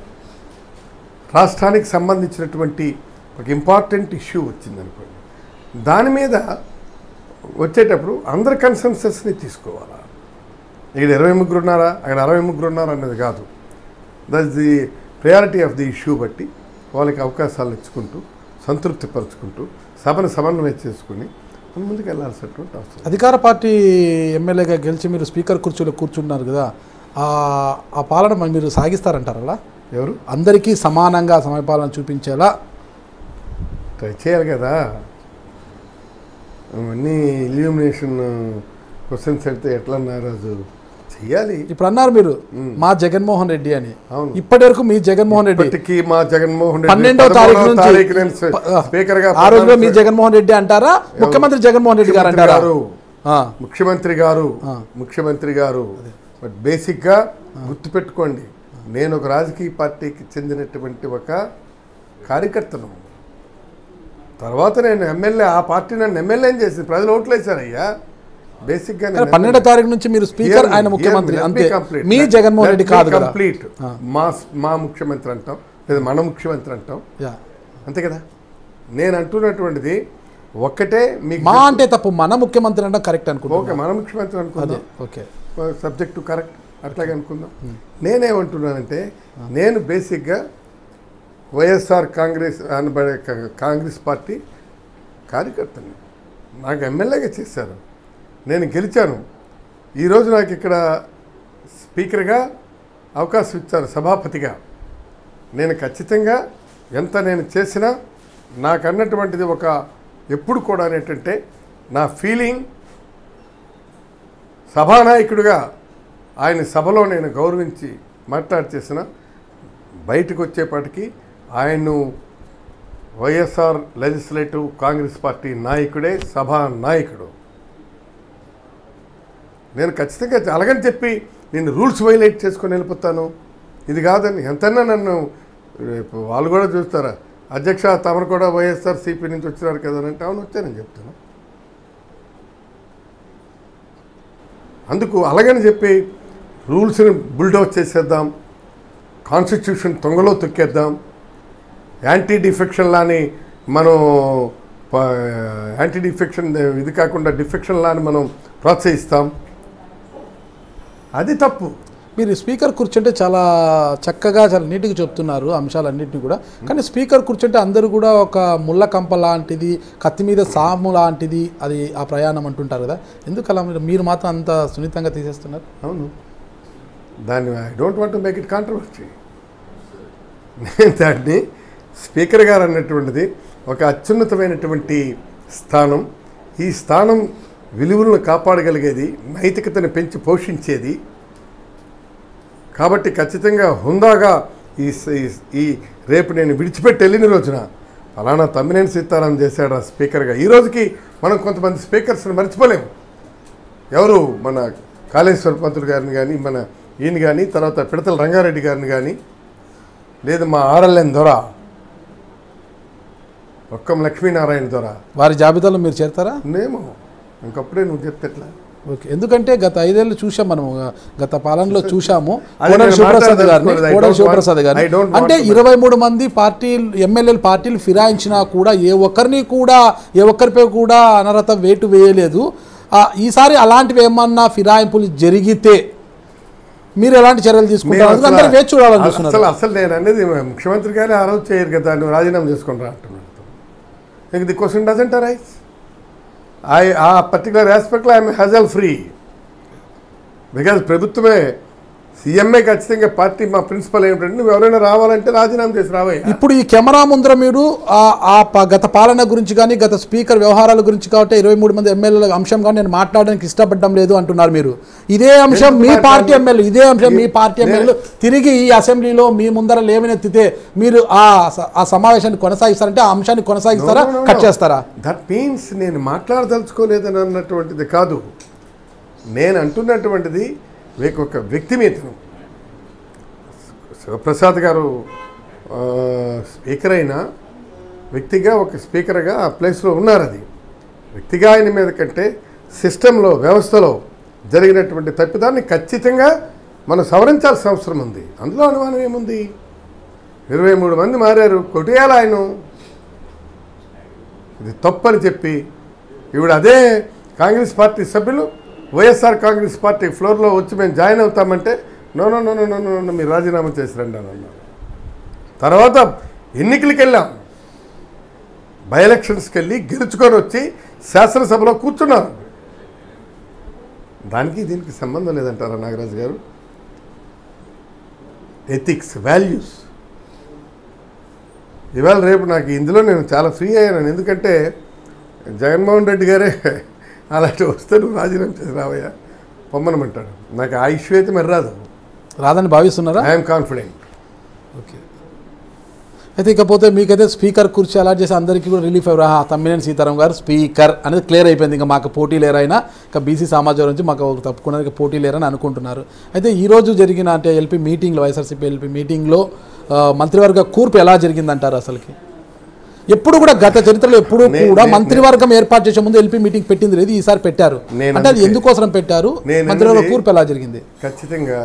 రాష్ట్రానికి సంబంధించినటువంటి ఒక ఇంపార్టెంట్ ఇష్యూ వచ్చింది అనుకోండి దాని మీద వచ్చేటప్పుడు అందరి కన్సెన్సస్ని తీసుకోవాలా ఇక్కడ ఇరవై ముగ్గురు ఉన్నారా అక్కడ అరవై ముగ్గురు ఉన్నారా అన్నది కాదు that's the priority of the issue బట్టి వాళ్ళకి అవకాశాలు ఇచ్చుకుంటూ సంతృప్తి పరుచుకుంటూ సభను సమన్వయం చేసుకుని మనం ముందుకు వెళ్ళాల్సినటువంటి అవసరం అధికార పార్టీ ఎమ్మెల్యేగా గెలిచి మీరు స్పీకర్ కుర్చీలో కూర్చున్నారు కదా ఆ- ఆ పాలన మరి మీరు సాగిస్తారంటారు అలా ఎవరు అందరికీ సమానంగా సమయపాలన చూపించేలా ట్రై చేయాలి కదా అవన్నీ ఇల్యూమినేషన్ క్వశ్చన్స్ అయితే ఎట్లా రాజు చెయ్యాలి ఇప్పుడు అన్నారు మీరు మా జగన్మోహన్ రెడ్డి అని అవును. ఇప్పటి వరకు మీ జగన్మోహన్ రెడ్డి ఇప్పటికీ మా జగన్మోహన్ రెడ్డి పన్నెండవ తారీఖు పదమూడవ నుంచి తారీఖు నేను ప- ఆ, స్పీకర్ గా ఆ రోజులో మీ జగన్మోహన్ రెడ్డి అంటారా ముఖ్యమంత్రి జగన్మోహన్ రెడ్డి గారు ముఖ్యమంత్రి అంటారా గారు ఆ, ముఖ్యమంత్రి గారు ముఖ్యమంత్రి గారు బట్ బేసిక్గా గుర్తుపెట్టుకోండి నేను ఒక రాజకీయ పార్టీకి చెందినటువంటి ఒక కార్యకర్తను తర్వాత నేను ఎమ్మెల్యే ఆ పార్టీ నన్ను ఎమ్మెల్యేని చేసింది ప్రజలు ఓట్లు వేశారయ్యా బేసిక్గా కానీ పన్నెండో తారీఖు నుంచి మీరు స్పీకర్ ఆయన ముఖ్యమంత్రి అంతే మీ జగన్మోహన్ రెడ్డి కాదు కదా కంప్లీట్ మా మా ముఖ్యమంత్రి అంటాం లేదా మన ముఖ్యమంత్రి అంటాం యా. అంతే కదా నేను అంటున్నటువంటిది ఒక్కటే మీకు మా అంటే తప్పు మన ముఖ్యమంత్రి అంటే కరెక్ట్ అనుకుంటున్నాను ఓకే మన ముఖ్యమంత్రి అనుకుందాం ఓకే సబ్జెక్టు కరెక్ట్ అట్లాగే అనుకుందాం నేనేమంటున్నానంటే నేను బేసిక్గా వైఎస్ఆర్ కాంగ్రెస్ అనబడే కా- కాంగ్రెస్ పార్టీ కార్యకర్తని నాకు ఎమ్మెల్యేగా చేశారు నేను గెలిచాను ఈరోజు నాకు ఇక్కడ స్పీకర్గా అవకాశం ఇచ్చారు సభాపతిగా నేను ఖచ్చితంగా ఎంత నేను చేసినా నాకు అన్నటువంటిది ఒక ఎప్పుడు కూడా ఏంటంటే నా ఫీలింగ్ సభానాయకుడిగా ఆయన సభలో నేను గౌరవించి మాట్లాడి చేసిన బయటకు వచ్చేపాటికి ఆయన్ను వైఎస్ఆర్ లెజిస్లేటివ్ కాంగ్రెస్ పార్టీ నాయకుడే సభా నాయకుడు నేను ఖచ్చితంగా అలాగని చెప్పి నేను రూల్స్ వైలేట్ చేసుకొని వెళ్ళిపోతాను ఇది కాదని ఎంతైనా నన్ను రేపు వాళ్ళు కూడా చూస్తారా అధ్యక్ష తమరు కూడా వైఎస్ఆర్ సిపి నుంచి వచ్చినారు కదా అని అంటే అవును వచ్చానని చెప్తాను అందుకు అలాగని చెప్పి రూల్స్ని బుల్డౌట్ చేసేద్దాం కాన్స్టిట్యూషన్ తొంగలో తొక్కేద్దాం యాంటీ డిఫెక్షన్ లాని మనం ప- యాంటీ డిఫెక్షన్ ఇది కాకుండా డిఫెక్షన్ లాని మనం ప్రోత్సహిస్తాం అది తప్పు మీరు స్పీకర్ కూర్చుంటే చాలా చక్కగా చాలా నీట్గా చెప్తున్నారు అంశాలన్నింటినీ కూడా కానీ స్పీకర్ కూర్చుంటే అందరూ కూడా ఒక ముళ్ళ కంప లాంటిది కత్తి మీద సాము లాంటిది అది ఆ ప్రయాణం అంటుంటారు కదా ఎందుకు అలా మీరు మీరు మాత్రం అంత సున్నితంగా తీసేస్తున్నారు అవును దాన్ని I don't want make it controversy నేను దాన్ని స్పీకర్ గారు అన్నటువంటిది ఒక అత్యున్నతమైనటువంటి స్థానం ఈ స్థానం విలువలను కాపాడగలిగేది నైతికతను పెంచి పోషించేది కాబట్టి ఖచ్చితంగా హుందాగా ఈ స- ఈ- ఈ రేపు నేను విడిచిపెట్టి వెళ్ళిన రోజున ఫలానా తమ్మినేని సీతారాం చేశాడు ఆ స్పీకర్గా ఈ రోజుకి మనం కొంతమంది స్పీకర్స్ని మర్చిపోలేము ఎవరు మన కాళేశ్వర పంతులు గారిని కానీ మన ఈయన కానీ తర్వాత పిడతల రంగారెడ్డి గారిని కానీ లేదు మా ఆర్ఎల్ఎన్ దొర ఒక్కం లక్ష్మీనారాయణ దొర వారి జాబితాలో మీరు చేరతారా నేమో ఇంకప్పుడే నువ్వు చెప్తే ఎట్లా ఓకే ఎందుకంటే గత ఐదేళ్ళు చూసాం మనము గత పాలనలో చూసాము అది కోడలి నేను శివప్రసాద్ గారిని మాట్లాడదలుచుకోలేదు. I కోడలి don't శివప్రసాద్ want- గారిని I don't want అంటే to- ఇరవై మూడు మంది పార్టీలు ఎమ్మెల్యేలు పార్టీలు ఫిరాయించినా కూడా ఏ ఒక్కరిని కూడా ఏ ఒక్కరిపై కూడా అనర్హత వేటు వేయలేదు ఆ, ఈసారి అలాంటివి ఏమన్నా ఫిరాయింపులు జరిగితే మీరు ఎలాంటి చర్యలు మేము తీసుకుంటారు అసలు- అందరూ వేచి చూడాలని అసలు చూస్తున్నారు అసలు నేను అనేది ముఖ్యమంత్రి గారు ఆ రోజు చేయరు కదా నువ్వు రాజీనామా చేసుకుని రా అంటున్నాడు the question doesn't arise I ఆ పర్టికులర్ ఆస్పెక్ట్లో ఐఎమ్ హజల్ ఫ్రీ బికాజ్ ప్రభుత్వమే సీఎంఏ ఖచ్చితంగా పార్టీ మా ప్రిన్సిపల్ ఏమిటంటే నువ్వు ఎవరైనా రావాలంటే రాజీనామా చేసి రావయ్యా ఇప్పుడు ఈ కెమెరా ముందర మీరు ఆ ఆ ప- గత పాలన గురించి కానీ గత స్పీకర్ వ్యవహారాల గురించి కాబట్టి ఇరవై మూడు మంది ఎమ్మెల్యేల అంశం కానీ నేను మాట్లాడడానికి ఇష్టపడడం లేదు అంటున్నారు మీరు ఇదే అంశం మీ ఎందుకు పార్టీ మాట్లాడను? ఎమ్మెల్యే ఇదే అంశం మీ పార్టీ నేను- ఎమ్మెల్యేలు తిరిగి ఈ అసెంబ్లీలో మీ ముందర లేవనెత్తితే మీరు ఆ స- ఆ సమావేశాన్ని కొనసాగిస్తారంటే ఆ అంశాన్ని కొనసాగిస్తారా No, no, no, cut no. చేస్తారా దట్ మీన్స్ నేను మాట్లాడదలుచుకోలేదని అన్నటువంటిది కాదు నేను అంటున్నటువంటిది మీకు ఒక వ్యక్తి మీదను శివప్రసాద్ గారు ఆ, స్పీకర్ అయినా వ్యక్తిగా ఒక స్పీకర్గా ఆ ప్లేస్లో ఉన్నారు అది వ్యక్తిగా ఆయన మీద కంటే సిస్టంలో వ్యవస్థలో జరిగినటువంటి తప్పిదాన్ని ఖచ్చితంగా మనం సవరించాల్సిన అవసరం ఉంది అందులో అనుమానం ఏముంది ఇరవై మూడు మంది మారారు కొట్టేయాలి ఆయన ఇది తప్పని చెప్పి ఇప్పుడు అదే కాంగ్రెస్ పార్టీ సభ్యులు వైఎస్ఆర్ కాంగ్రెస్ పార్టీ ఫ్లోర్లో వచ్చి మేము జాయిన్ అవుతామంటే no no no no no no no మీరు రాజీనామా చేసి రండి అని అన్నారు తర్వాత ఎన్నికలకి వెళ్ళాం బై ఎలక్షన్స్కి వెళ్ళి గెలుచుకొని వచ్చి శాసనసభలో కూర్చున్నారు దానికి దీనికి సంబంధం లేదంటారా నాగరాజు గారు ఎథిక్స్ వాల్యూస్ ఇవాళ రేపు నాకు ఇందులో నేను చాలా ఫ్రీ అయ్యాను ఎందుకంటే జగన్మోహన్ రెడ్డి గారే అలాంటి వస్తే నువ్వు రాజీనామా చేసి రావయ్యా పొమ్మనమంటాడు నాకు ఆ ఇష్యూ అయితే మరి రాదు రాదని భావిస్తున్నారా ఐఎమ్ కాన్ఫిడెంట్ ఓకే అయితే ఇకపోతే మీకైతే స్పీకర్ కుర్చీ అలాట్ చేసి అందరికీ కూడా రిలీఫ్ అయ్యారు ఆహా, తమ్మినేని సీతారాం గారు స్పీకర్ అనేది క్లియర్ అయిపోయింది ఇంకా మాకు పోటీ లేరైనా ఇంకా బీసీ సమాజం నుంచి మాకు తప్పుకున్నది ఇంకా పోటీ లేరని అనుకుంటున్నారు అయితే ఈ రోజు జరిగిన అంటే ఎల్పీ మీటింగ్లో వైఎస్ఆర్సీపీ ఎల్పీ మీటింగ్లో ఆ, మంత్రివర్గ కూర్పు ఎలా జరిగిందంటారు అసలుకి ఎప్పుడు కూడా గత చరిత్రలో ఎప్పుడు నే- కూడా నే- మంత్రివర్గం ఏర్పాటు చేసే ముందు ఎల్పీ మీటింగ్ పెట్టింది లేదు ఈసారి పెట్టారు నేను అంటే అది అందుకే- ఎందుకోసం పెట్టారు నేను మంత్రివర్గ అనేది- కూర్పు ఎలా జరిగింది ఖచ్చితంగా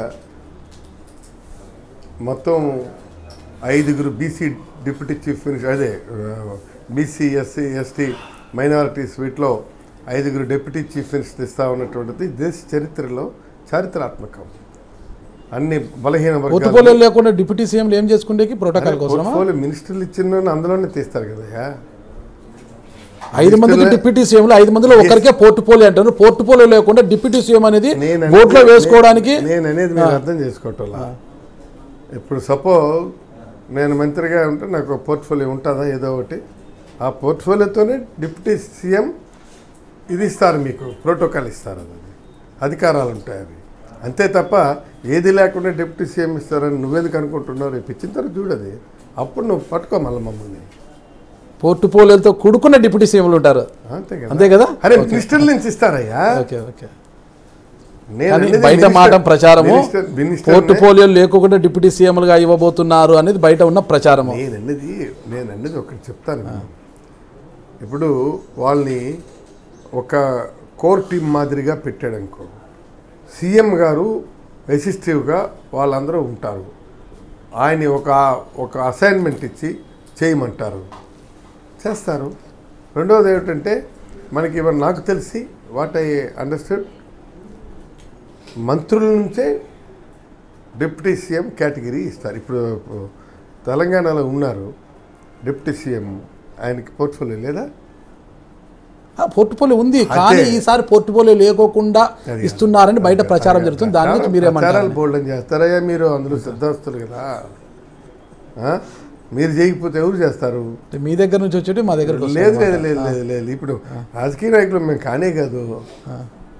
మొత్తం ఐదుగురు బీసీ డిప్యూటీ చీఫ్ మినిస్టర్ అదే బీసీ ఎస్సీ ఎస్టీ మైనారిటీస్ వీటిలో ఐదుగురు డిప్యూటీ చీఫ్ మినిస్టర్ ఇస్తా ఉన్నటువంటిది దేశ చరిత్రలో చారిత్రాత్మకం అన్ని బలహీన వర్గాలు పోర్టుపోలియో లేకుండా డిప్యూటీ సీఎంలు ఏం చేసుకుంటే ప్రోటోకాల్ కోసమా పోర్ట్ఫోలియో మినిస్టర్లు ఇచ్చిన అందులోనే తీస్తారు కదయ్యా ఐదు మందికి మినిస్టర్లే- డిప్యూటీ సీఎంలు ఐదు మందిలో ఒకరికే పోర్టుపోలియో అంటారు పోర్టుపోలియో లేకుండా డిప్యూటీ సీఎం అనేది నేను ఓట్లో అనేది- వేసుకోవడానికి నేను అనేది మీరు అర్థం చేసుకోవటం ఇప్పుడు సపోజ్ నేను మంత్రిగా ఉంటే నాకు పోర్ట్ఫోలియో ఉంటుందా ఏదో ఒకటి ఆ పోర్ట్ఫోలియోతోనే డిప్యూటీ సీఎం ఇది ఇస్తారు మీకు ప్రోటోకాల్ ఇస్తారు అది అధికారాలు ఉంటాయి అవి అంతే తప్ప ఏది లేకుండా డిప్యూటీ సీఎం ఇస్తారని నువ్వెందుకు అనుకుంటున్నావు రేపు ఇచ్చిన తర్వాత చూడది అప్పుడు నువ్వు పట్టుకో మళ్ళీ మమ్మల్ని పోర్టుపోలియోలతో కూడుకున్న డిప్యూటీ సీఎంలు ఉంటారు అంతే కదా అంతే కదా అరే మినిస్టర్ నుంచి ఇస్తారయ్యా ఓకే ఓకే నేను కానీ అనేది బయట మినిస్టర్- మాట ప్రచారము మినిస్టర్- మినిస్టర్నే- పోర్టుపోలియో లేకుండా డిప్యూటీ సీఎంలుగా ఇవ్వబోతున్నారు అనేది బయట ఉన్న ప్రచారము నేను అన్నది నేను అన్నది ఒకటి చెప్తాను విను. ఇప్పుడు వాళ్ళని ఒక కోర్ టీం మాదిరిగా పెట్టాడు అనుకో సీఎం గారు అసిస్టివ్గా వాళ్ళందరూ ఉంటారు ఆయన ఒక ఒక అసైన్మెంట్ ఇచ్చి చేయమంటారు చేస్తారు రెండవది ఏమిటంటే మనకి ఇవాళ నాకు తెలిసి వాట్ ఐ అండర్స్టూడ్ మంత్రుల నుంచే డిప్యూటీ సీఎం కేటగిరీ ఇస్తారు ఇప్పుడు తెలంగాణలో ఉన్నారు డిప్యూటీ సీఎం ఆయనకి పోర్ట్ఫోలియో లేదా ఆ, పోర్టుపోలియో ఉంది కానీ ఈసారి పోర్టుపోలియో లేకోకుండా అది ఇస్తున్నారని బయట ప్రచారం జరుగుతుంది దాని గురించి ప్రచారాలు మీరేమంటారు బోల్డన్ చేస్తారయ్యా మీరు అందులో సిద్ధాస్తులు కదా ఆ? మీరు చేయకపోతే ఎవరు చేస్తారు అంటే మీ దగ్గర నుంచి వచ్చేటి మా దగ్గరకు వస్తాయి లేదు లేదు అన్నమాట. లేదు లేదు లేదు ఇప్పుడు రాజకీయ నాయకులు మేము కానే కాదు ఆ,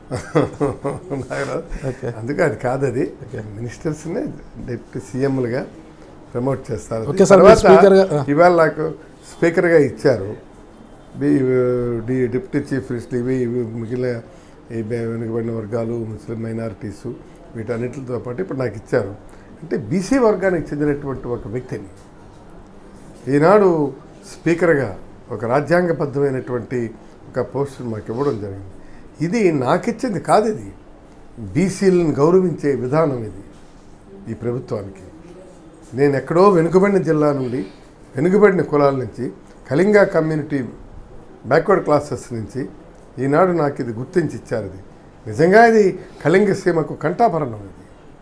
ఓకే. అందుకే అది కాదు అది మినిస్టర్స్నే డిప్యూటీ సీఎంలుగా ప్రమోట్ చేస్తారు ఓకే సార్, మీరు తర్వాత స్పీకర్గా- ఆ. ఇవాళ నాకు స్పీకర్గా ఇచ్చారు B D deputy chief minister ఇవి ఇవి మిగిలిన ఈ బె- వెనుకబడిన వర్గాలు ముస్లిం మైనారిటీసు వీటన్నిటితో పాటు ఇప్పుడు నాకు ఇచ్చారు అంటే బీసీ వర్గానికి చెందినటువంటి ఒక వ్యక్తిని ఈనాడు స్పీకర్గా ఒక రాజ్యాంగబద్ధమైనటువంటి ఒక పోస్ట్ మాకు ఇవ్వడం జరిగింది ఇది నాకిచ్చింది కాదు ఇది బీసీలను గౌరవించే విధానం ఇది ఈ ప్రభుత్వానికి నేను ఎక్కడో వెనుకబడిన జిల్లా నుండి వెనుకబడిన కులాల నుంచి కళింగ కమ్యూనిటీ బ్యాక్వర్డ్ క్లాసెస్ నుంచి ఈనాడు నాకు ఇది గుర్తించి ఇచ్చారు ఇది నిజంగా ఇది కళింగ సీమకు కంఠాభరణం ఇది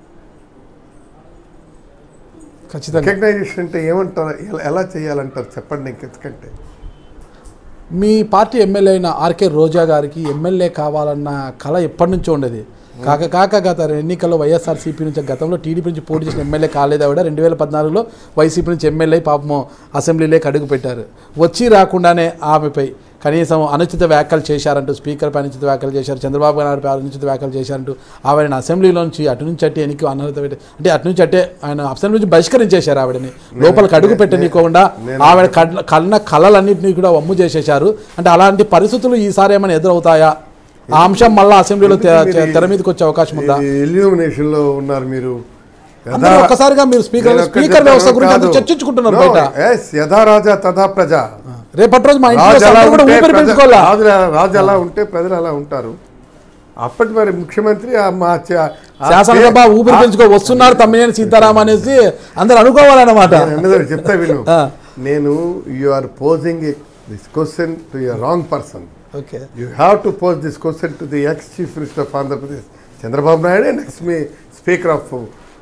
ఖచ్చితంగా రికగ్నైజేషన్ అంటే ఏమంటారు ఎలా- ఎలా చేయాలంటారు చెప్పండి ఇంకెందుకంటే మీ పార్టీ ఎమ్మెల్యే అయిన ఆర్కే రోజా గారికి ఎమ్మెల్యే కావాలన్న కళ ఎప్పటి నుంచో ఉండేది కాక కాక గత ఎన్నికల్లో వైఎస్ఆర్సీపీ నుంచి గతంలో టీడీపీ నుంచి పోటీ చేసిన ఎమ్మెల్యే కాలేదు ఆవిడ రెండు వేల పద్నాలుగులో వైసీపీ నుంచి ఎమ్మెల్యే పాపము అసెంబ్లీలోకి అడుగు పెట్టారు వచ్చి రాకుండానే ఆమెపై కనీసం అనుచిత వ్యాఖ్యలు చేశారంటూ స్పీకర్పై అనుచిత వ్యాఖ్యలు చేశారు చంద్రబాబు నాయుడుపై అనుచిత వ్యాఖ్యలు చేశారంటూ ఆవిడని అసెంబ్లీలోంచి అటు నుంచి అట్టి ఎన్నిక అనర్హత పెట్టి అంటే అటు నుంచి అట్టే ఆయన అసెంబ్లీ నుంచి బహిష్కరించేశారు ఆవిడని లోపలికి అడుగు పెట్టనీయకుండా నేను- ఆవిడ కళ్ళ కన్న కళలన్నింటినీ కూడా వమ్ము చేసేశారు అంటే అలాంటి పరిస్థితులు ఈసారి ఏమైనా ఎదురవుతాయా ఆ అంశం మళ్ళీ అసెంబ్లీలో తె- తె- తెర మీదకి వచ్చే అవకాశం ఉందా ఎల్యూమినేషన్ లో ఉన్నారు మీరు అందరూ ఒక్కసారిగా మీరు స్పీకర్ నేను ఒక్కటి స్పీకర్ వ్యవస్థ చెప్తాను, గురించి అందరూ కాదు. చర్చించుకుంటున్నారు No, బయట yes, యథా రాజా తథా ప్రజ రేపటి రోజు మా ఇంట్లో రాజు ఎలా అందరూ కూడా ఉంటే ఊపిరి ప్రజ- పీల్చుకోవాలా రాజు రాజు ఎలా ఉంటే ప్రజలు అలా ఉంటారు అప్పటి మరి ముఖ్యమంత్రి ఆ మా చ- ఆ శాసనసభ పే- ఊపిరి పీల్చుకో వస్తున్నారు తమ్మినేని సీతారాం అనేసి అందరూ అనుకోవాలన్నమాట నేను అన్నది చెప్తా విను ఆ. నేను you are posing this question to your wrong person okay you have to pose this question to the ex chief minister of Andhra Pradesh Chandrababu Naidu and ex మీ speaker of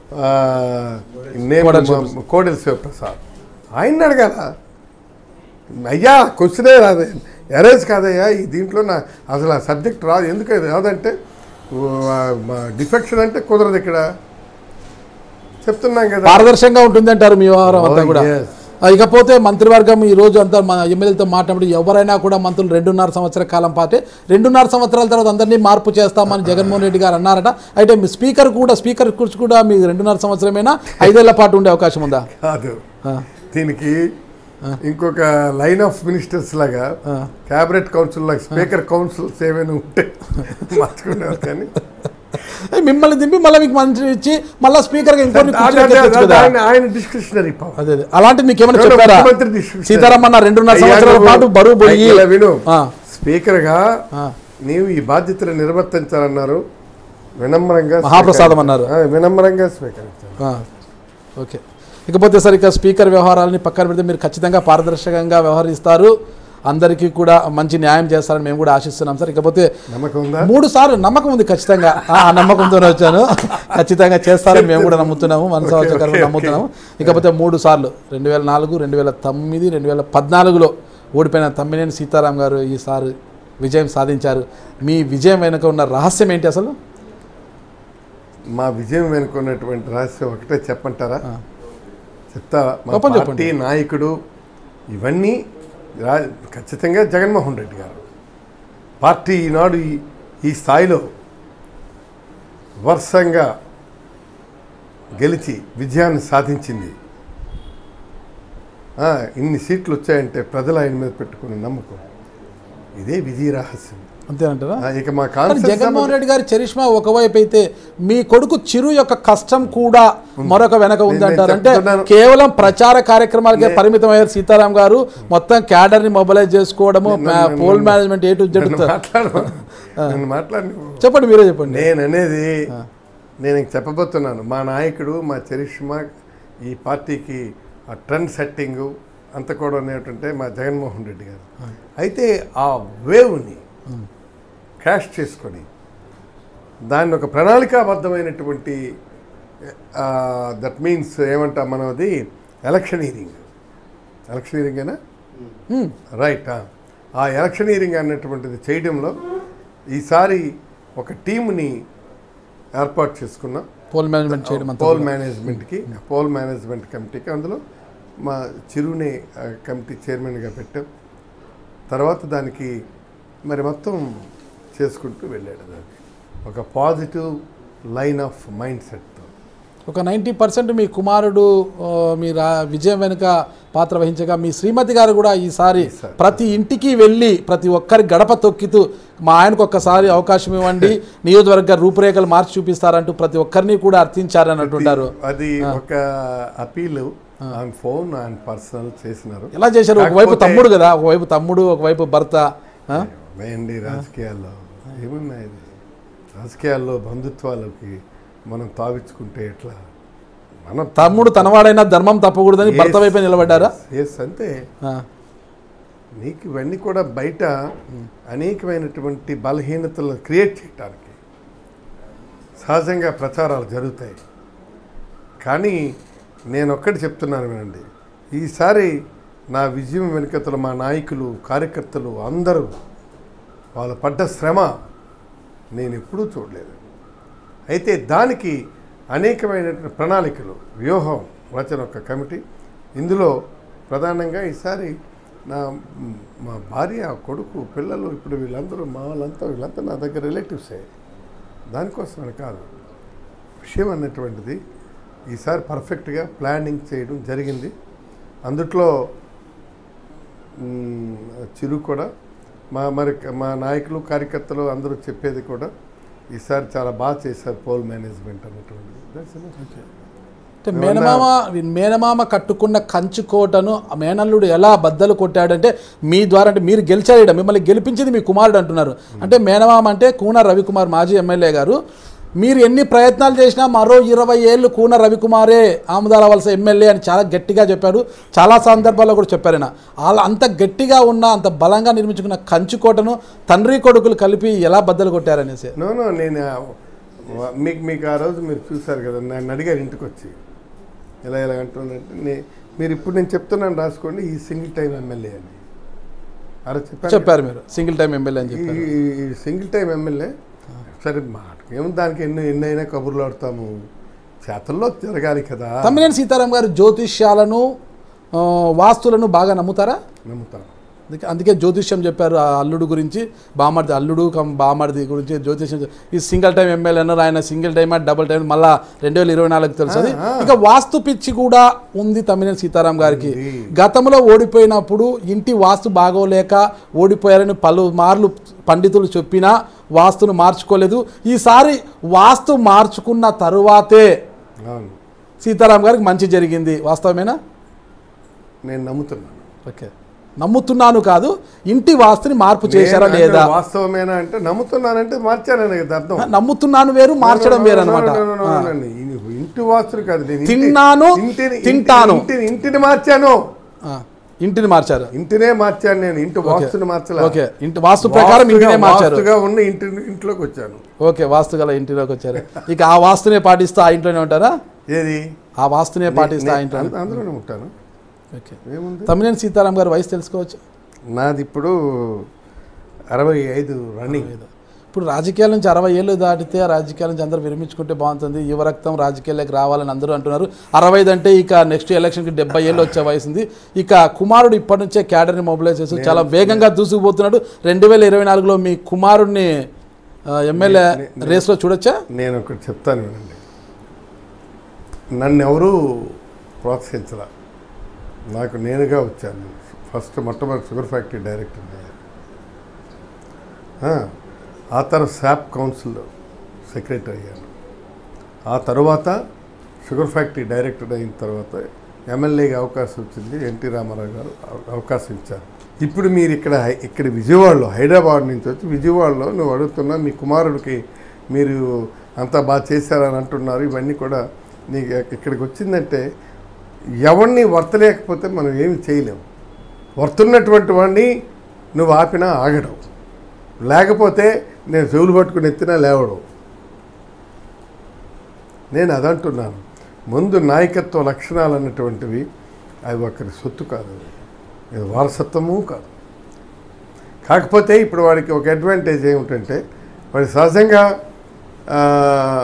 name Kodela Sivaprasad. Kodela Sivaprasad ఆయన్ని అడగాల అయ్యా క్వశ్చనే రాదు ఎరేజ్ కాదయ్యా ఈ దీంట్లో నా అసలు ఆ సబ్జెక్ట్ రాదు ఎందుకు అది రాదంటే డిఫెక్షన్ అంటే కుదరదు ఇక్కడ చెప్తున్నాం కదా పారదర్శకంగా ఉంటుంది అంటారు మీ వ్యవహారం అంతా Oh, కూడా yes. ఆ, ఇకపోతే మంత్రివర్గం ఈ రోజు అంతా మన ఎమ్మెల్యేలతో మాట్లాడి ఎవరైనా కూడా మంత్రులు రెండున్నర సంవత్సర కాలం పాటే రెండున్నర సంవత్సరాల తర్వాత అందరినీ మార్పు చేస్తామని జగన్మోహన్ రెడ్డి గారు అన్నారట అయితే మీ స్పీకర్ కూడా స్పీకర్ కూర్చు కూడా మీ రెండున్నర సంవత్సరమేనా ఐదేళ్ల పాటు ఉండే అవకాశం ఉందా కాదు ఆ, దీనికి ఇంకొక లైన్ ఆఫ్ మినిస్టర్స్ లాగా ఆ. క్యాబినెట్ కౌన్సిల్ లాగా స్పీకర్ కౌన్సిల్స్ ఏమైనా ఉంటే మార్చుకునేవారు కానీ ఏ, మిమ్మల్ని దింపి మళ్ళీ మీకు మంత్రి ఇచ్చి మళ్ళీ స్పీకర్గా ఇంకొన్ని అదే, కుర్చీలు అదే, ఎక్కించొచ్చు అదే, కదా ఆయన ఆయన డిస్క్రిప్షనరీ పవర్ అదే అదే అలాంటిది మీకు ఏమైనా ఎవరో చెప్పారా ముఖ్యమంత్రి discretionary. సీతారామన్న రెండున్నర అయ్యా, సంవత్సరాల నువ్వు- పాటు బరువు పోయి ఇలా విను ఆ, స్పీకర్ గా ఆ. నీవు ఈ బాధ్యతలు నిర్వర్తించాలన్నారు వినమ్రంగా మహాప్రసాదం అన్నారు. ఆ, వినమ్రంగా స్వీకరించారు ఆ, ఓకే ఇకపోతే సార్ ఇక స్పీకర్ వ్యవహారాలని పక్కన పెడితే మీరు ఖచ్చితంగా పారదర్శకంగా వ్యవహరిస్తారు అందరికీ కూడా మంచి న్యాయం చేస్తారని మేము కూడా ఆశిస్తున్నాం సార్ ఇకపోతే నమ్మకం ఉందా మూడు సార్లు నమ్మకం ఉంది ఖచ్చితంగా ఆ ఆ నమ్మకంతోనే వచ్చాను ఖచ్చితంగా చేస్తారని మేము కూడా నమ్ముతున్నాము మనసు ఓకే, వచ్చాక ఓకే, నమ్ముతున్నాము ఇకపోతే మూడు సార్లు రెండు వేల నాలుగు రెండు వేల తొమ్మిది రెండు వేల పద్నాలుగులో ఓడిపోయిన తమ్మినేని సీతారాం గారు ఈసారి విజయం సాధించారు మీ విజయం వెనుక ఉన్న రహస్యం ఏంటి అసలు మా విజయం వెనుకున్నటువంటి రహస్యం ఒకటే చెప్పంటారా ఆ. చెప్తా మా గొప్ప పార్టీ చెప్పండి. నాయకుడు ఇవన్నీ రా- ఖచ్చితంగా జగన్మోహన్ రెడ్డి గారు పార్టీ ఈనాడు ఈ ఈ స్థాయిలో వర్షంగా గెలిచి విజయాన్ని సాధించింది ఆ, ఇన్ని సీట్లు వచ్చాయంటే ప్రజలు ఆయన మీద పెట్టుకున్న నమ్మకం ఇదే విజయ రహస్యం అంతేనంటారా ఆ, ఇక మా కానీ కాన్సెప్ట్ జగన్మోహన్ రెడ్డి గారి చరిష్మా ఒకవైపు అయితే మీ కొడుకు చిరు యొక్క కష్టం కూడా మరొక వెనక ఉంది నేను అంటారు అంటే చెప్తున్నాను. కేవలం ప్రచార కార్యక్రమాలకే పరిమితం అయ్యారు సీతారాం గారు మొత్తం క్యాడర్ ని మొబిలైజ్ చేసుకోవడము నన్ను- poll management A to Z నన్ను మాట్లాడు నన్ను మాట్లాడి చెప్పండి మీరే చెప్పండి నేను అనేది నేను ఇంక చెప్పబోతున్నాను మా నాయకుడు మా చరిష్మా ఈ పార్టీకి ఆ ట్రెండ్ సెట్టింగు అంత కూడా ఏంటంటే మా జగన్మోహన్ రెడ్డి గారు అయితే ఆ వేవ్ని క్యాష్ చేసుకొని దాన్ని ఒక ప్రణాళికాబద్ధమైనటువంటి దట్ మీన్స్ ఏమంటాం మనం అది ఎలక్షనీరింగ్ ఎలక్షనీరింగేనా హ్మ్. రైట్ ఆ ఎలక్షనీరింగ్ అన్నటువంటిది చేయడంలో ఈసారి ఒక టీముని ఏర్పాటు చేసుకున్నాం పోల్ మేనేజ్మెంట్ చేయడం అంతా పోల్ కూడా. మేనేజ్మెంట్కి పోల్ మేనేజ్మెంట్ కమిటీకి అందులో మా చిరుని ఆ, కమిటీ చైర్మన్గా పెట్టాం తర్వాత దానికి మరి మొత్తం చేసుకుంటూ వెళ్ళాడు దానికి ఒక పాజిటివ్ లైన్ ఆఫ్ మైండ్ సెట్తో ఒక నైంటీ పర్సెంట్ మీ కుమారుడు ఆ, మీ రా విజయం వెనుక పాత్ర వహించగా మీ శ్రీమతి గారు కూడా ఈసారి ఈసారి. ప్రతి ఇంటికి వెళ్ళి ప్రతి ఒక్కరి గడప తొక్కితూ మా ఆయనకు ఒక్కసారి అవకాశం ఇవ్వండి నియోజకవర్గ రూపురేఖలు మార్చి చూపిస్తారంటూ ప్రతి ఒక్కరిని కూడా అర్థించారని అంటుంటారు అది ఒక appeal on phone on personal చేసినారు ఎలా చేశారు ఒకవైపు కాకపోతే- తమ్ముడు కదా ఒకవైపు తమ్ముడు ఒకవైపు భర్త ఆ? వేయండి రాజకీయాల్లో ఏమున్నాయి ఇది? రాజకీయాల్లో బంధుత్వాలకి మనం తావించుకుంటే ఎట్లా మనం తమ్ముడు తనవాడైనా ధర్మం తప్పకూడదని భర్త వైపే నిలబడ్డారా ఎస్ అంతే ఆ. నీకు ఇవన్నీ కూడా బయట అనేకమైనటువంటి బలహీనతలు క్రియేట్ చేయడానికి సహజంగా ప్రచారాలు జరుగుతాయి కానీ నేను ఒక్కటి చెప్తున్నాను వినండి ఈసారి నా విజయం వెనుకతల మా నాయకులు కార్యకర్తలు అందరూ వాళ్ళు పడ్డ శ్రమ నేను ఎప్పుడూ చూడలేదు అయితే దానికి అనేకమైనటువంటి ప్రణాళికలు వ్యూహం రచన ఒక కమిటీ ఇందులో ప్రధానంగా ఈసారి నా మ్, మా భార్య కొడుకు పిల్లలు ఇప్పుడు వీళ్ళందరూ మా వాళ్ళంతా వీళ్ళంతా నా దగ్గర రిలేటివ్సే దానికోసమని కాదు విషయం అన్నటువంటిది ఈసారి పర్ఫెక్ట్గా ప్లానింగ్ చేయడం జరిగింది అందుట్లో మ్, చిరు కూడా మా మరి మా నాయకులు కార్యకర్తలు అందరూ చెప్పేది కూడా ఈసారి చాలా బాగా చేశారు పోల్ మేనేజ్మెంట్ అన్నటువంటిది That's enough. అంటే మేనమామ మేనమామ కట్టుకున్న కంచు కోటను ఆ మేనల్లుడు ఎలా బద్దలు కొట్టాడంటే మీ ద్వారా అంటే మీరు గెలిచారు ఈడ, మిమ్మల్ని గెలిపించింది మీ కుమారుడు అంటున్నారు అంటే మేనమామ అంటే కూన రవికుమార్ మాజీ ఎమ్మెల్యే గారు మీరు ఎన్ని ప్రయత్నాలు చేసినా మరో ఇరవై ఏళ్ళు కూన రవికుమారే ఆముదాల వలస ఎమ్మెల్యే అని చాలా గట్టిగా చెప్పారు చాలా సందర్భాల్లో కూడా చెప్పారు ఆయన అలా అంత గట్టిగా ఉన్న అంత బలంగా నిర్మించుకున్న కంచు కోటను తండ్రి కొడుకులు కలిపి ఎలా బద్దలు కొట్టారనేసి నో నో నేను ఆ- వ- మీకు మీకు ఆ రోజు మీరు చూశారు కదా నన్ను అడిగారు ఇంటికి వచ్చి ఎలా ఎలా అంటున్నారంటే నే మీరు ఇప్పుడు నేను చెప్తున్నాను రాసుకోండి ఈ సింగిల్ టైం ఎమ్మెల్యే అని అరే చెప్పారు చెప్పారు మీరు సింగిల్ టైం ఎమ్మెల్యే అని చెప్పారు ఈ- ఈ సింగిల్ టైం ఎమ్మెల్యే సరే మాట ఏమో దానికి ఎన్ని ఎన్నైనా కబుర్లు ఆడతాము చేతల్లో జరగాలి కదా తమ్మినేని సీతారాం గారు జ్యోతిష్యాలను ఆ, వాస్తులను బాగా నమ్ముతారా నమ్ముతాను అందుకే అందుకే జ్యోతిష్యం చెప్పారు ఆ అల్లుడు గురించి బామర్ది అల్లుడు కమ్ బామర్ది గురించి జ్యోతిష్యం చె- ఈ సింగిల్ టైం ఎమ్మెల్యే అన్నారు ఆయన సింగిల్ టైం డబుల్ టైం మళ్ళా రెండు వేల ఇరవై నాలుగు తెలుస్తుంది ఆ, ఆ. ఇక వాస్తు పిచ్చి కూడా ఉంది తమ్మినేని సీతారాం గారికి ఉంది. గతంలో ఓడిపోయినప్పుడు ఇంటి వాస్తు బాగోలేక ఓడిపోయారని పలు మార్లు పండితులు చెప్పినా వాస్తును మార్చుకోలేదు ఈసారి వాస్తు మార్చుకున్న తరువాతే అవును సీతారాం గారికి మంచి జరిగింది వాస్తవమేనా నేను నమ్ముతున్నాను ఓకే నమ్ముతున్నాను కాదు ఇంటి వాస్తుని మార్పు చేశారా నేను లేదా అంటే వాస్తవమేనా అంటే నమ్ముతున్నానంటే మార్చానని కదా అర్థం నమ్ముతున్నాను వేరు మార్చడం వేరు అనమాట No, no, no, no, no, no, no. ఇంటి వాస్తులు కాదు నేను ఇంటి- తిన్నాను, ఇంటిని- తింటాను. ఇంటిని ఇంటిని మార్చాను ఇంటిని మార్చారు ఇంటినే మార్చాను నేను ఇంటి వాస్తుని మార్చలే ఓకే ఇంటి వాస్తు ప్రకారం ఇంటినే వాస్తుగా- మార్చారు వాస్తుగా ఉన్న ఇంటి ఇంట్లోకి వచ్చాను ఓకే వాస్తు గల ఇంటిలోకి వచ్చారు ఇక ఆ వాస్తునే పాటిస్తూ ఆ ఇంట్లోనే ఉంటారా ఏది ఆ వాస్తునే పాటిస్తూ ఆ నే- ఇంట్లో అంద- అందులోనే ఉంటాను ఓకే ఏముంది తమ్మినేని సీతారాం గారి వయసు తెలుసుకోవచ్చు నాది ఇప్పుడు అరవై ఐదు రన్నింగ్ ఇప్పుడు రాజకీయాల నుంచి అరవై ఏళ్ళు దాటితే ఆ రాజకీయాల నుంచి అందరూ విరమించుకుంటే బాగుంటుంది యువ రక్తం రాజకీయాల్లోకి రావాలని అందరూ అంటున్నారు అరవై అంటే ఇక నెక్స్ట్ ఎలక్షన్కి డెబ్బై ఏళ్ళు వచ్చే వయసుంది ఇక కుమారుడు ఇప్పటి నుంచే క్యాడర్ని మొబిలైజ్ చేస్తూ చాలా వేగంగా దూసుకుపోతున్నాడు రెండు వేల ఇరవై నాలుగులో మీ కుమారుడిని ఆ, ఎమ్మెల్యే రేస్లో చూడొచ్చా నేను ఒకటి చెప్తాను వినండి నన్ను ఎవరూ ప్రోత్సహించరా నాకు నేనుగా వచ్చాను ఫస్ట్ మొట్టమొదటి షుగర్ ఫ్యాక్టరీ డైరెక్టర్ ఆ తర్వాత శాప్ కౌన్సిల్ సెక్రటరీ అయ్యాను ఆ తర్వాత షుగర్ ఫ్యాక్టరీ డైరెక్టర్ అయిన తర్వాత ఎమ్మెల్యేగా అవకాశం వచ్చింది ఎన్టీ రామారావు గారు అవ- అవకాశం ఇచ్చారు ఇప్పుడు మీరు ఇక్కడ హై- ఇక్కడ విజయవాడలో హైదరాబాద్ నుంచి వచ్చి విజయవాడలో నువ్వు అడుగుతున్నా మీ కుమారుడికి మీరు అంతా బాగా చేశారని అంటున్నారు ఇవన్నీ కూడా నీకు ఇక్- ఇక్కడికి వచ్చిందంటే ఎవరిని వర్తలేకపోతే మనం ఏమి చేయలేము వర్తున్నటువంటి వాడిని నువ్వు ఆపినా ఆగడం లేకపోతే నేను చెవులు పట్టుకుని ఎత్తినా లేవడం నేను అదంటున్నాను ముందు నాయకత్వ లక్షణాలు అన్నటువంటివి అవి ఒకరి సొత్తు కాదు ఇది వారసత్వము కాదు కాకపోతే ఇప్పుడు వాడికి ఒక అడ్వాంటేజ్ ఏమిటంటే వాడి సహజంగా ఆ,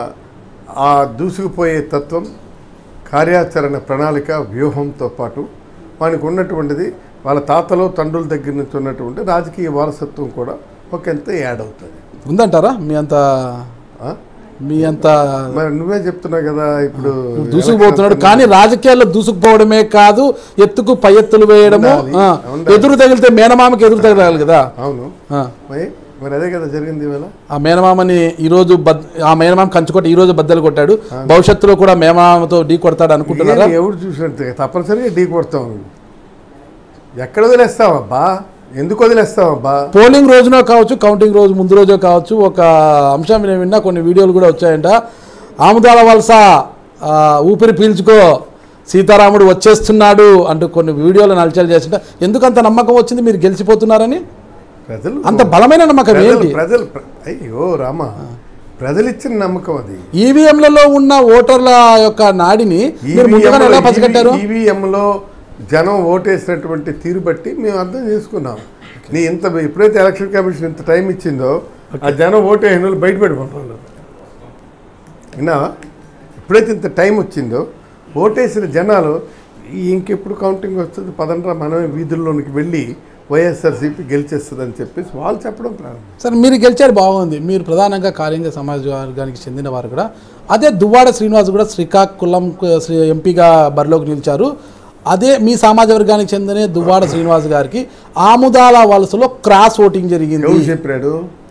ఆ దూసుకుపోయే తత్వం కార్యాచరణ ప్రణాళిక వ్యూహంతో పాటు వానికి ఉన్నటువంటిది వాళ్ళ తాతలు తండ్రుల దగ్గర నుంచి ఉన్నటువంటి రాజకీయ వారసత్వం కూడా ఒకంత యాడ్ అవుతుంది ఉందంటారా మీ అంత ఆ? మీ అంత మరి నువ్వే చెప్తున్నావు కదా ఇప్పుడు దూసుకుపోతున్నాడు కానీ రాజకీయాల్లో దూసుకుపోవడమే కాదు ఎత్తుకు పై ఎత్తులు వేయడము ఉండాలి, ఆ, ఉండాలి. ఎదురు తగిలితే మేనమామకి ఎదురు తగలాలి కదా అవును ఆ, మరి మరి అదే కదా జరిగింది ఇవాళ ఆ మేనమామని ఈ రోజు బద్ ఆ మేనమామ కంచుకొట్టి ఈ రోజు బద్దలు కొట్టాడు భవిష్యత్తులో కూడా మేనమామతో ఢీ కొడతాడు అనుకుంటున్నారా ఏది ఎవరు చూసినట్టు తప్పనిసరిగా ఢీ కొడతాం ఎక్కడ వదిలేస్తావబ్బా ఎందుకు వదిలేస్తావబ్బా పోలింగ్ రోజునో కావచ్చు కౌంటింగ్ రోజు ముందు రోజో కావచ్చు ఒక అంశం నేను విన్నా కొన్ని వీడియోలు కూడా వచ్చాయంట ఆముదాల వలస ఆ, ఊపిరి పీల్చుకో సీతారాముడు వచ్చేస్తున్నాడు అంటూ కొన్ని వీడియోలు నలచలు చేసింట ఎందుకంత నమ్మకం వచ్చింది మీరు గెలిచిపోతున్నారని ప్రజలు అంత బలమైన నమ్మకం ప్రజలు ఏంటి ప్రజలు ప్ర- అయ్యో రామ ప్రజలు ఇచ్చిన నమ్మకం అది ఈవీఎంలలో ఉన్న ఓటర్ల యొక్క నాడిని మీరు ముందుగానే ఎలా పసిగట్టారు ఈవీఎంలో జనం ఓటేసినటువంటి తీరు బట్టి మేము అర్థం చేసుకున్నాం నీ ఇంత ఎప్పుడైతే ఎలక్షన్ కమిషన్ ఇంత టైం ఇచ్చిందో ఆ జనం ఓటేసిన వాళ్ళు బయట పెట్టుకుంటారు విన్నావా ఎప్పుడైతే ఇంత టైం వచ్చిందో ఓటేసిన జనాలు ఈ ఇంకెప్పుడు కౌంటింగ్ వస్తుంది పదండ్రా మనమే వీధుల్లోనికి వెళ్ళి వైఎస్ఆర్సీపీ గెలిచేస్తుందని చెప్పేసి వాళ్ళు చెప్పడం ప్రారంభం సరే మీరు గెలిచారు బాగుంది మీరు ప్రధానంగా కాళింగ సమాజ వర్గానికి చెందిన వారు కూడా అదే దువ్వాడ శ్రీనివాస్ కూడా శ్రీకాకుళం శ్రీ ఎంపీగా బరిలోకి నిలిచారు అదే మీ సమాజ వర్గానికి చెందిన దువ్వాడ శ్రీనివాస్ గారికి ఆముదాల వలసలో క్రాస్ ఓటింగ్ జరిగింది ఎవరు చెప్పాడు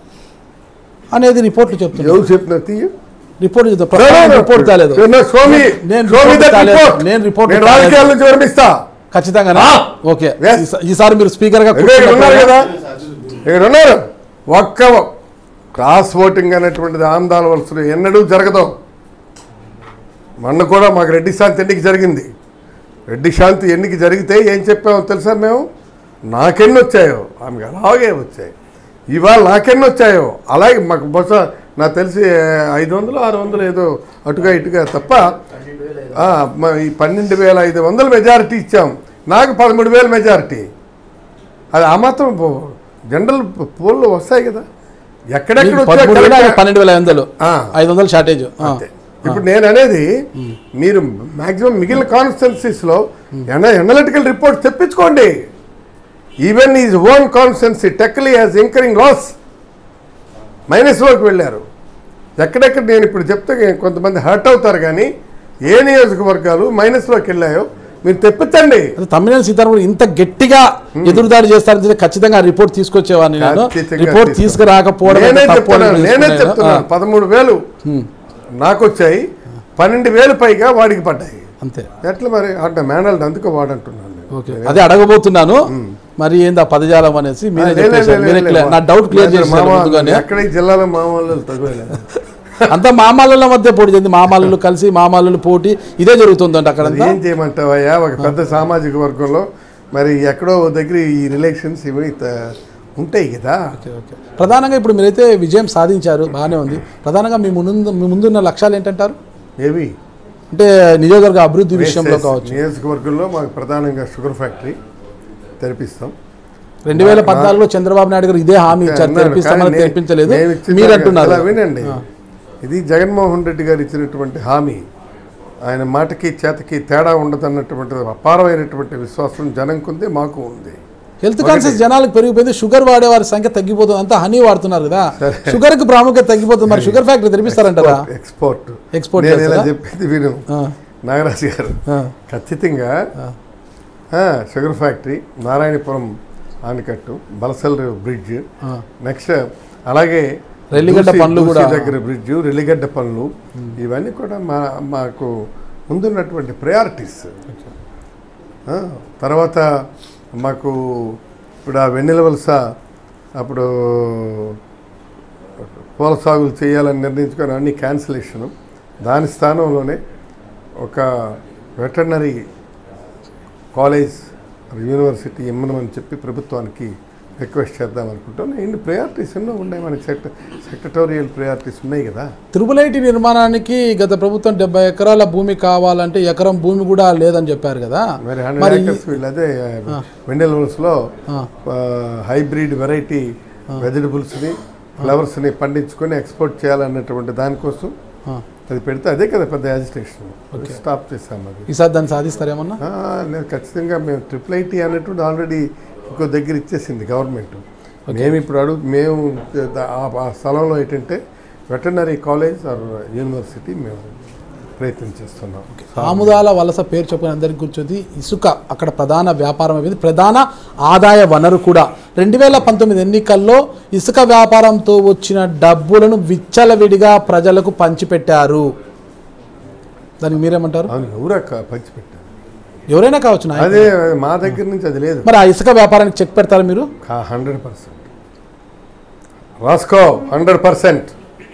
అనేది రిపోర్ట్లు చెప్తున్నారు ఎవరు చెప్పిన తీయ రిపోర్ట్ చెప్తారు ప్రస్తుతం రిపోర్ట్ కాలేదు స్వామి నేను స్వామి రిపోర్ట్ that కాలేదు. report. నేను రిపోర్ట్ నేను కాలేదు. రాజకీయాల నుంచి విరమిస్తా ఖచ్చితంగా ఆ! Okay Yes. ఈసా- ఈసారి మీరు స్పీకర్ గా ఇక్కడ ఇక్కడ ఉన్నారు కూర్చున్నప్పుడు- కదా ఇక్కడ ఉన్నారు ఒక్క క్రాస్ ఓటింగ్ అనేటువంటిది ఆందాల వలసలు ఎన్నడూ జరగదు మొన్న కూడా మాకు రెడ్డి శాంతి ఎన్నిక జరిగింది రెడ్డి శాంతి ఎన్నిక జరిగితే ఏం చెప్పామో తెలుసా మేము నాకెన్ని వచ్చాయో ఆమెకు అలాగే వచ్చాయి ఇవాళ నాకెన్ని వచ్చాయో అలాగే మాకు బహుశా నాకు తెలిసి ఐదు వందలు ఆరు వందలు ఏదో అటుగా ఇటుగా తప్ప ఆ, మ- ఈ పన్నెండు వేల ఐదు వందలు మెజారిటీ ఇచ్చాం నాకు పదమూడు వేల మెజారిటీ అది ఆ మాత్రం పో- జనరల్ పోల్లో వస్తాయి కదా ఎక్కడెక్కడ మీకు వచ్చాయో పదమూడు వేల కరెక్ట్గా- పన్నెండు వేల ఐదు వందలు ఆ. ఐదు వందలు షార్టేజ్ ఆ. అంతే. ఇప్పుడు నేను అనేది మీరు మాక్సిమం మిగిలిన కాన్స్టిట్యున్సీస్ లో ఎనలిటికల్ రిపోర్ట్ తెప్పించుకోండి even is own constituency technically has incurring loss మైనస్లోకి వెళ్ళారు ఎక్కడెక్కడ నేను ఇప్పుడు చెప్తే కొంతమంది హర్ట్ అవుతారు కానీ ఏ నియోజకవర్గాలు మైనస్లోకి వెళ్ళాయో మీరు తెప్పించండి అదే తమ్మినేని సీతారామన్ ఇంత గట్టిగా ఎదురుదాడి చేస్తారని చెప్పి ఖచ్చితంగా ఆ రిపోర్ట్ తీసుకొచ్చేవాడిని నేను ఖచ్చితంగా రిపోర్ట్ తీసుకు- తీసుకురాకపోవడం నేనే తప్పు అని చెప్తున్నాను నేనే తెలుసుకున్నాను. చెప్తున్నాను పదమూడు వేలు నాకు వచ్చాయి పన్నెండు వేలు పైగా వాడికి పడ్డాయి ఆ, అంతే ఎట్లా మరి అంటే మేనల్ అందుకు వాడంటున్నాను నేను. ఓకే అదే అడగబోతున్నాను మరి ఏంది ఆ పదజాలం అనేసి మీరే లే, లే, చెప్పేశారు లే, మీరే లే, క్లియర్- లే. నా డౌట్ క్లియర్ లేదు, చేశారు మామ, ముందుగానే ఎక్కడ ఈ జిల్లాలో మామూలు తగ్గలేదు అంతా మామాల మధ్య పోటీ చెంది మామాలు కలిసి మామాలు పోటీ ఇదే జరుగుతుందంట అక్కడ అది ఏం చేయమంటావయ్యా ఒక పెద్ద సామాజిక వర్గంలో మరి ఎక్కడో ఓ దగ్గర ఈ రిలేషన్స్ ఇవి త- ఉంటాయి కదా ఓకే ఓకే ప్రధానంగా ఇప్పుడు మీరైతే విజయం సాధించారు బాగానే ఉంది ప్రధానంగా మీ ముందు మీ ముందున్న లక్ష్యాలు ఏంటంటారు ఏవి అంటే నియోజకవర్గ అభివృద్ధి విషయంలో కావచ్చు నియోజకవర్గంలో మాకు ప్రధానంగా షుగర్ ఫ్యాక్టరీ తెరిపిస్తాం రెండు వేల పద్నాలుగులో చంద్రబాబు నాయుడు గారు ఇదే హామీ ఇచ్చారు అన్నాను, తెరిపిస్తామని కానీ నే- తెరిపించలేదు నేను ఇచ్చిన మీరు దాకా- అంటున్నారు అలా వినండి ఇది జగన్మోహన్ రెడ్డి గారు ఇచ్చినటువంటి హామీ ఆయన మాటకి చేతకి తేడా ఉండదన్నటువంటి అపారమైనటువంటి విశ్వాసం జనంకు ఉంది మాకు ఉంది హెల్త్ కాన్షియస్ జనాలకు పెరిగిపోయింది షుగర్ వాడే వారి సంఖ్య తగ్గిపోతుంది అంతా హనీ వాడుతున్నారు కదా షుగర్ కి ప్రాముఖ్యత తగ్గిపోతుంది మరి షుగర్ ఫ్యాక్టరీ తెరిపిస్తారంటారా ఎక్స్పోర్ట్ Export నేను ఇలా చేస్తారా? చెప్పింది విను ఆ, నాగరాజు గారు ఆ, ఖచ్చితంగా ఆ, షుగర్ ఫ్యాక్టరీ నారాయణపురం ఆనకట్టు బలసల్ బ్రిడ్జ్ ఆ. నెక్స్ట్ అలాగే రెల్లిగడ్డ దూసి- పనులు దూసి కూడా. దగ్గర బ్రిడ్జ్ రెల్లిగడ్డ పనులు ఇవన్నీ కూడా మా మాకు ముందున్నటువంటి ప్రయారిటీస్ తర్వాత మాకు ఇప్పుడు ఆ వెన్నెల వలస అప్పుడు పూల సాగులు చేయాలని నిర్ణయించుకొని అన్ని క్యాన్సిలేషను దాని స్థానంలోనే ఒక వెటర్నరీ కాలేజ్ యూనివర్సిటీ ఇమ్మనమని చెప్పి ప్రభుత్వానికి రిక్వెస్ట్ చేద్దాం అనుకుంటాను ఇన్ని ప్రయారిటీస్ ఎన్నో ఉన్నాయి మనకి సెక్ట సెక్రటోరియల్ ప్రయారిటీస్ ఉన్నాయి కదా తిరుమలైటి నిర్మాణానికి గత ప్రభుత్వం డెబ్బై ఎకరాల భూమి కావాలంటే ఎకరం భూమి కూడా లేదని చెప్పారు కదా మరి హండ్రెడ్ మరి ఏకర్స్ వీళ్ళు అదే వెండెల్వల్స్లో ఆ. హైబ్రిడ్ వెరైటీ వెజిటబుల్స్ని ఫ్లవర్స్ని పండించుకొని ఎక్స్పోర్ట్ చేయాలన్నటువంటి దానికోసం ఆ. అది పెడితే అదే కదా పెద్ద యాజిటేషన్ స్టాప్ చేస్తాం అది ఈసారి దాన్ని సాధిస్తారేమన్నా ఆ, లేదు ఖచ్చితంగా మేము ట్రిపుల్ ఐటీ అనేటువంటి ఆల్రెడీ ఇంకో దగ్గర ఇచ్చేసింది గవర్నమెంట్ మేము ఇప్పుడు అడుగు మేము ద- ఆ ఆ స్థలంలో ఏంటంటే వెటర్నరీ కాలేజ్ ఆర్ యూనివర్సిటీ మేము ప్రయత్నం చేస్తున్నాం ఆముదాల వలస పేరు చెప్పుకుని అందరికి కూర్చొని ఇసుక అక్కడ ప్రధాన వ్యాపారం అయింది ప్రధాన ఆదాయ వనరు కూడా రెండు వేల పంతొమ్మిది ఎన్నికల్లో ఇసుక వ్యాపారంతో వచ్చిన డబ్బులను విచ్చలవిడిగా ప్రజలకు పంచిపెట్టారు దానికి మీరేమంటారు అవును ఎవరా పంచిపెట్టారు ఎవరైనా కావచ్చు నాయకులు. అదే మా దగ్గర నుంచి అది లేదు మరి ఆ ఇసుక వ్యాపారానికి చెక్ పెడతారా మీరు హండ్రెడ్ పర్సెంట్ రాసుకో హండ్రెడ్ పర్సెంట్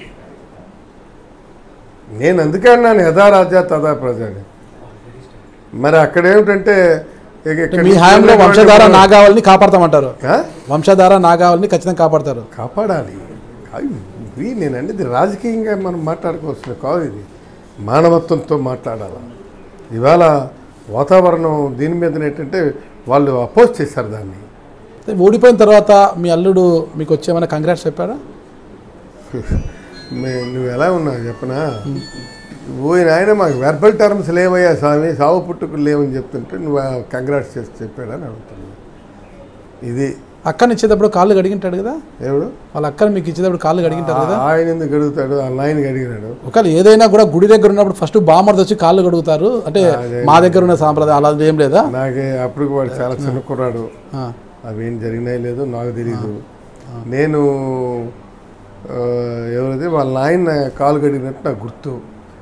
నేను అందుకే అన్నాను యథా రాజా తదా ప్రజని మరి అక్కడ ఏమిటంటే ఇక ఇక్కడ మీ హయాంలో వంశధార నాగావళిని కాపాడతామంటారు ఆ? వంశధార నాగావళిని ఖచ్చితంగా కాపాడతారు కాపాడాలి కాదు, ఇది నేను అనేది రాజకీయంగా మనం మాట్లాడుకోవాల్సిన కాదు ఇది మానవత్వంతో మాట్లాడాలి ఇవాళ వాతావరణం దీని మీద ఏంటంటే వాళ్ళు అపోజ్ చేశారు దాన్ని ఓడిపోయిన తర్వాత మీ అల్లుడు మీకు వచ్చేమైనా కంగ్రాట్స్ చెప్పారా మే- నువ్వు ఎలా ఉన్నావు చెప్పనా పోయిన ఆయన మాకు వెర్బల్ టర్మ్స్ లేవయ్యా స్వామి సావు పుట్టుకులు లేవని చెప్తుంటే నువ్వు కంగ్రాట్స్ చేసి చెప్పాడని అడుగుతున్నాను ఇది అక్కని ఇచ్చేటప్పుడు కాళ్ళు గడిగింటాడు కదా ఎవడు వాళ్ళ అక్కని మీకు ఇచ్చేటప్పుడు కాళ్ళు గడిగింటారు కదా ఆ- ఆయన ఎందుకు అడుగుతాడు ఆ నాయనకి అడిగినాడు ఒకవేళ ఏదైనా కూడా గుడి దగ్గర ఉన్నప్పుడు ఫస్ట్ బామర్ది వచ్చి కాళ్ళు కడుగుతారు అంటే అదే. మా దగ్గర ఉన్న సాంప్రదాయం అలా ఏం లేదా నాకే అప్పుడు వాడు చాలా చిన్న కుర్రాడు ఆ, అవేం జరిగినాయి లేదు నాకు తెలీదు నేను ఆ, ఎవరిది వాళ్ళ నాయన కాలు గడిగినట్టు నాకు గుర్తు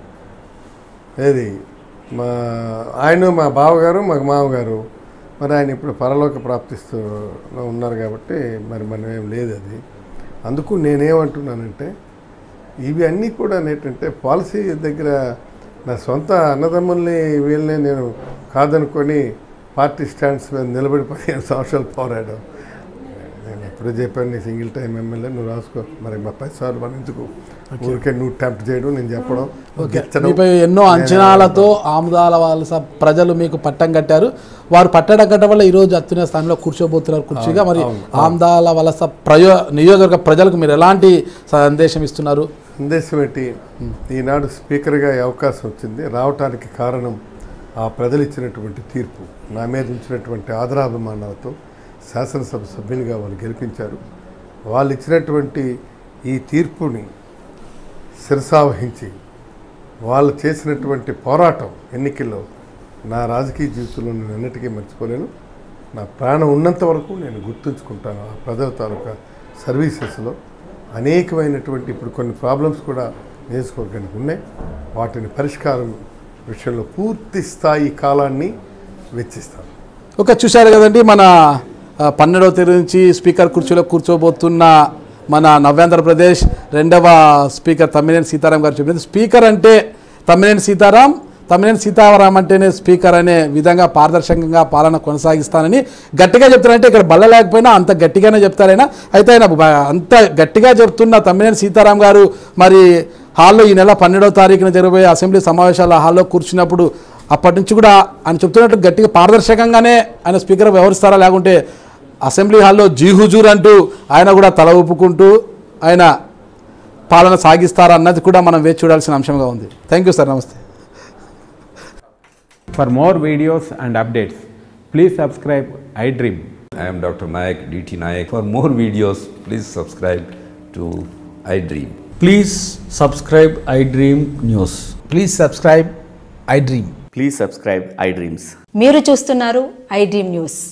ఏది మా ఆయన మా బావగారు మా మామగారు మరి ఆయన ఇప్పుడు పరలోక ప్రాప్తిస్తూ ఉన్నారు కాబట్టి మరి మనం ఏం లేదు అది అందుకు నేనేమంటున్నానంటే ఇవి అన్నీ కూడా ఏంటంటే పాలసీ దగ్గర నా సొంత అన్నదమ్ముల్ని వీళ్ళని నేను కాదనుకొని పార్టీ స్టాండ్స్ మీద నిలబడి పదిహేను సంవత్సరాలు పోరాడాం నేను ఎప్పుడూ చెప్పాను నీ సింగిల్ టైం ఎమ్మెల్యే నువ్వు రాసుకో మరి మా పది సార్లు మన ఎందుకు ఊరికే నువ్వు టెంప్ట్ చేయడం నేను చెప్పడం ఓకే గెచ్చడం. మీపై ఎన్నో అంచనాలతో ఆముదాల వలస ప్రజలు మీకు పట్టం కట్టారు వారు పట్టడం కట్టడం వల్ల ఈరోజు అత్యున్న స్థానంలో కూర్చోబోతున్నారు కుర్చీగా మరి ఆముదాల వలస ప్రయో నియోజకవర్గ ప్రజలకు మీరు ఎలాంటి సందేశం ఇస్తున్నారు సందేశం ఏంటి ఈనాడు స్పీకర్గా ఈ అవకాశం వచ్చింది రావటానికి కారణం ఆ ప్రజలు ఇచ్చినటువంటి తీర్పు నా మీద ఉంచినటువంటి ఆదరాభిమానాలతో శాసనసభ సభ్యునిగా వాళ్ళు గెలిపించారు వాళ్ళు ఇచ్చినటువంటి ఈ తీర్పుని శిరసావహించి వాళ్ళు చేసినటువంటి పోరాటం ఎన్నికల్లో నా రాజకీయ జీవితంలో నేను ఎన్నటికీ మర్చిపోలేను నా ప్రాణం ఉన్నంత వరకు నేను గుర్తుంచుకుంటాను ఆ ప్రజల తాలూకా సర్వీసెస్లో అనేకమైనటువంటి ఇప్పుడు కొన్ని ప్రాబ్లమ్స్ కూడా నియోజకవర్గానికి ఉన్నాయి వాటిని పరిష్కారం విషయంలో పూర్తి స్థాయి కాలాన్ని వెచ్చిస్తాను ఓకే చూశారు కదండి మన ఆ, పన్నెండవ తేదీ నుంచి స్పీకర్ కుర్చీలో కూర్చోబోతున్న మన నవ్యాంధ్రప్రదేశ్ రెండవ స్పీకర్ తమ్మినేని సీతారాం గారు చెప్పింది స్పీకర్ అంటే తమ్మినేని సీతారాం తమ్మినేని సీతారాం అంటేనే స్పీకర్ అనే విధంగా పారదర్శకంగా పాలన కొనసాగిస్తానని గట్టిగా చెప్తారంటే ఇక్కడ బల్ల లేకపోయినా అంత గట్టిగానే చెప్తారైనా అయితే ఆయన బ- అంత గట్టిగా చెప్తున్న తమ్మినేని సీతారాం గారు మరి హాల్లో ఈ నెల పన్నెండవ తారీఖున జరగబోయే అసెంబ్లీ సమావేశాల హాల్లో కూర్చున్నప్పుడు అప్పటి నుంచి కూడా ఆయన చెప్తున్నట్టు గట్టిగా పారదర్శకంగానే ఆయన స్పీకర్ వ్యవహరిస్తారా లేకుంటే అసెంబ్లీ హాల్లో జీ హుజూర్ అంటూ ఆయన కూడా తల ఊపుకుంటూ ఆయన పాలన సాగిస్తారా అన్నది కూడా మనం వేచి చూడాల్సిన అంశంగా ఉంది థ్యాంక్ యూ సార్ నమస్తే For more videos and updates, please subscribe iDream. I am Dr. Nayak, DT Nayak. For more videos, please subscribe to iDream. Please subscribe iDream News. Please subscribe iDream Please subscribe iDreams. మీరు చూస్తున్నారు ఐ డ్రీమ్ న్యూస్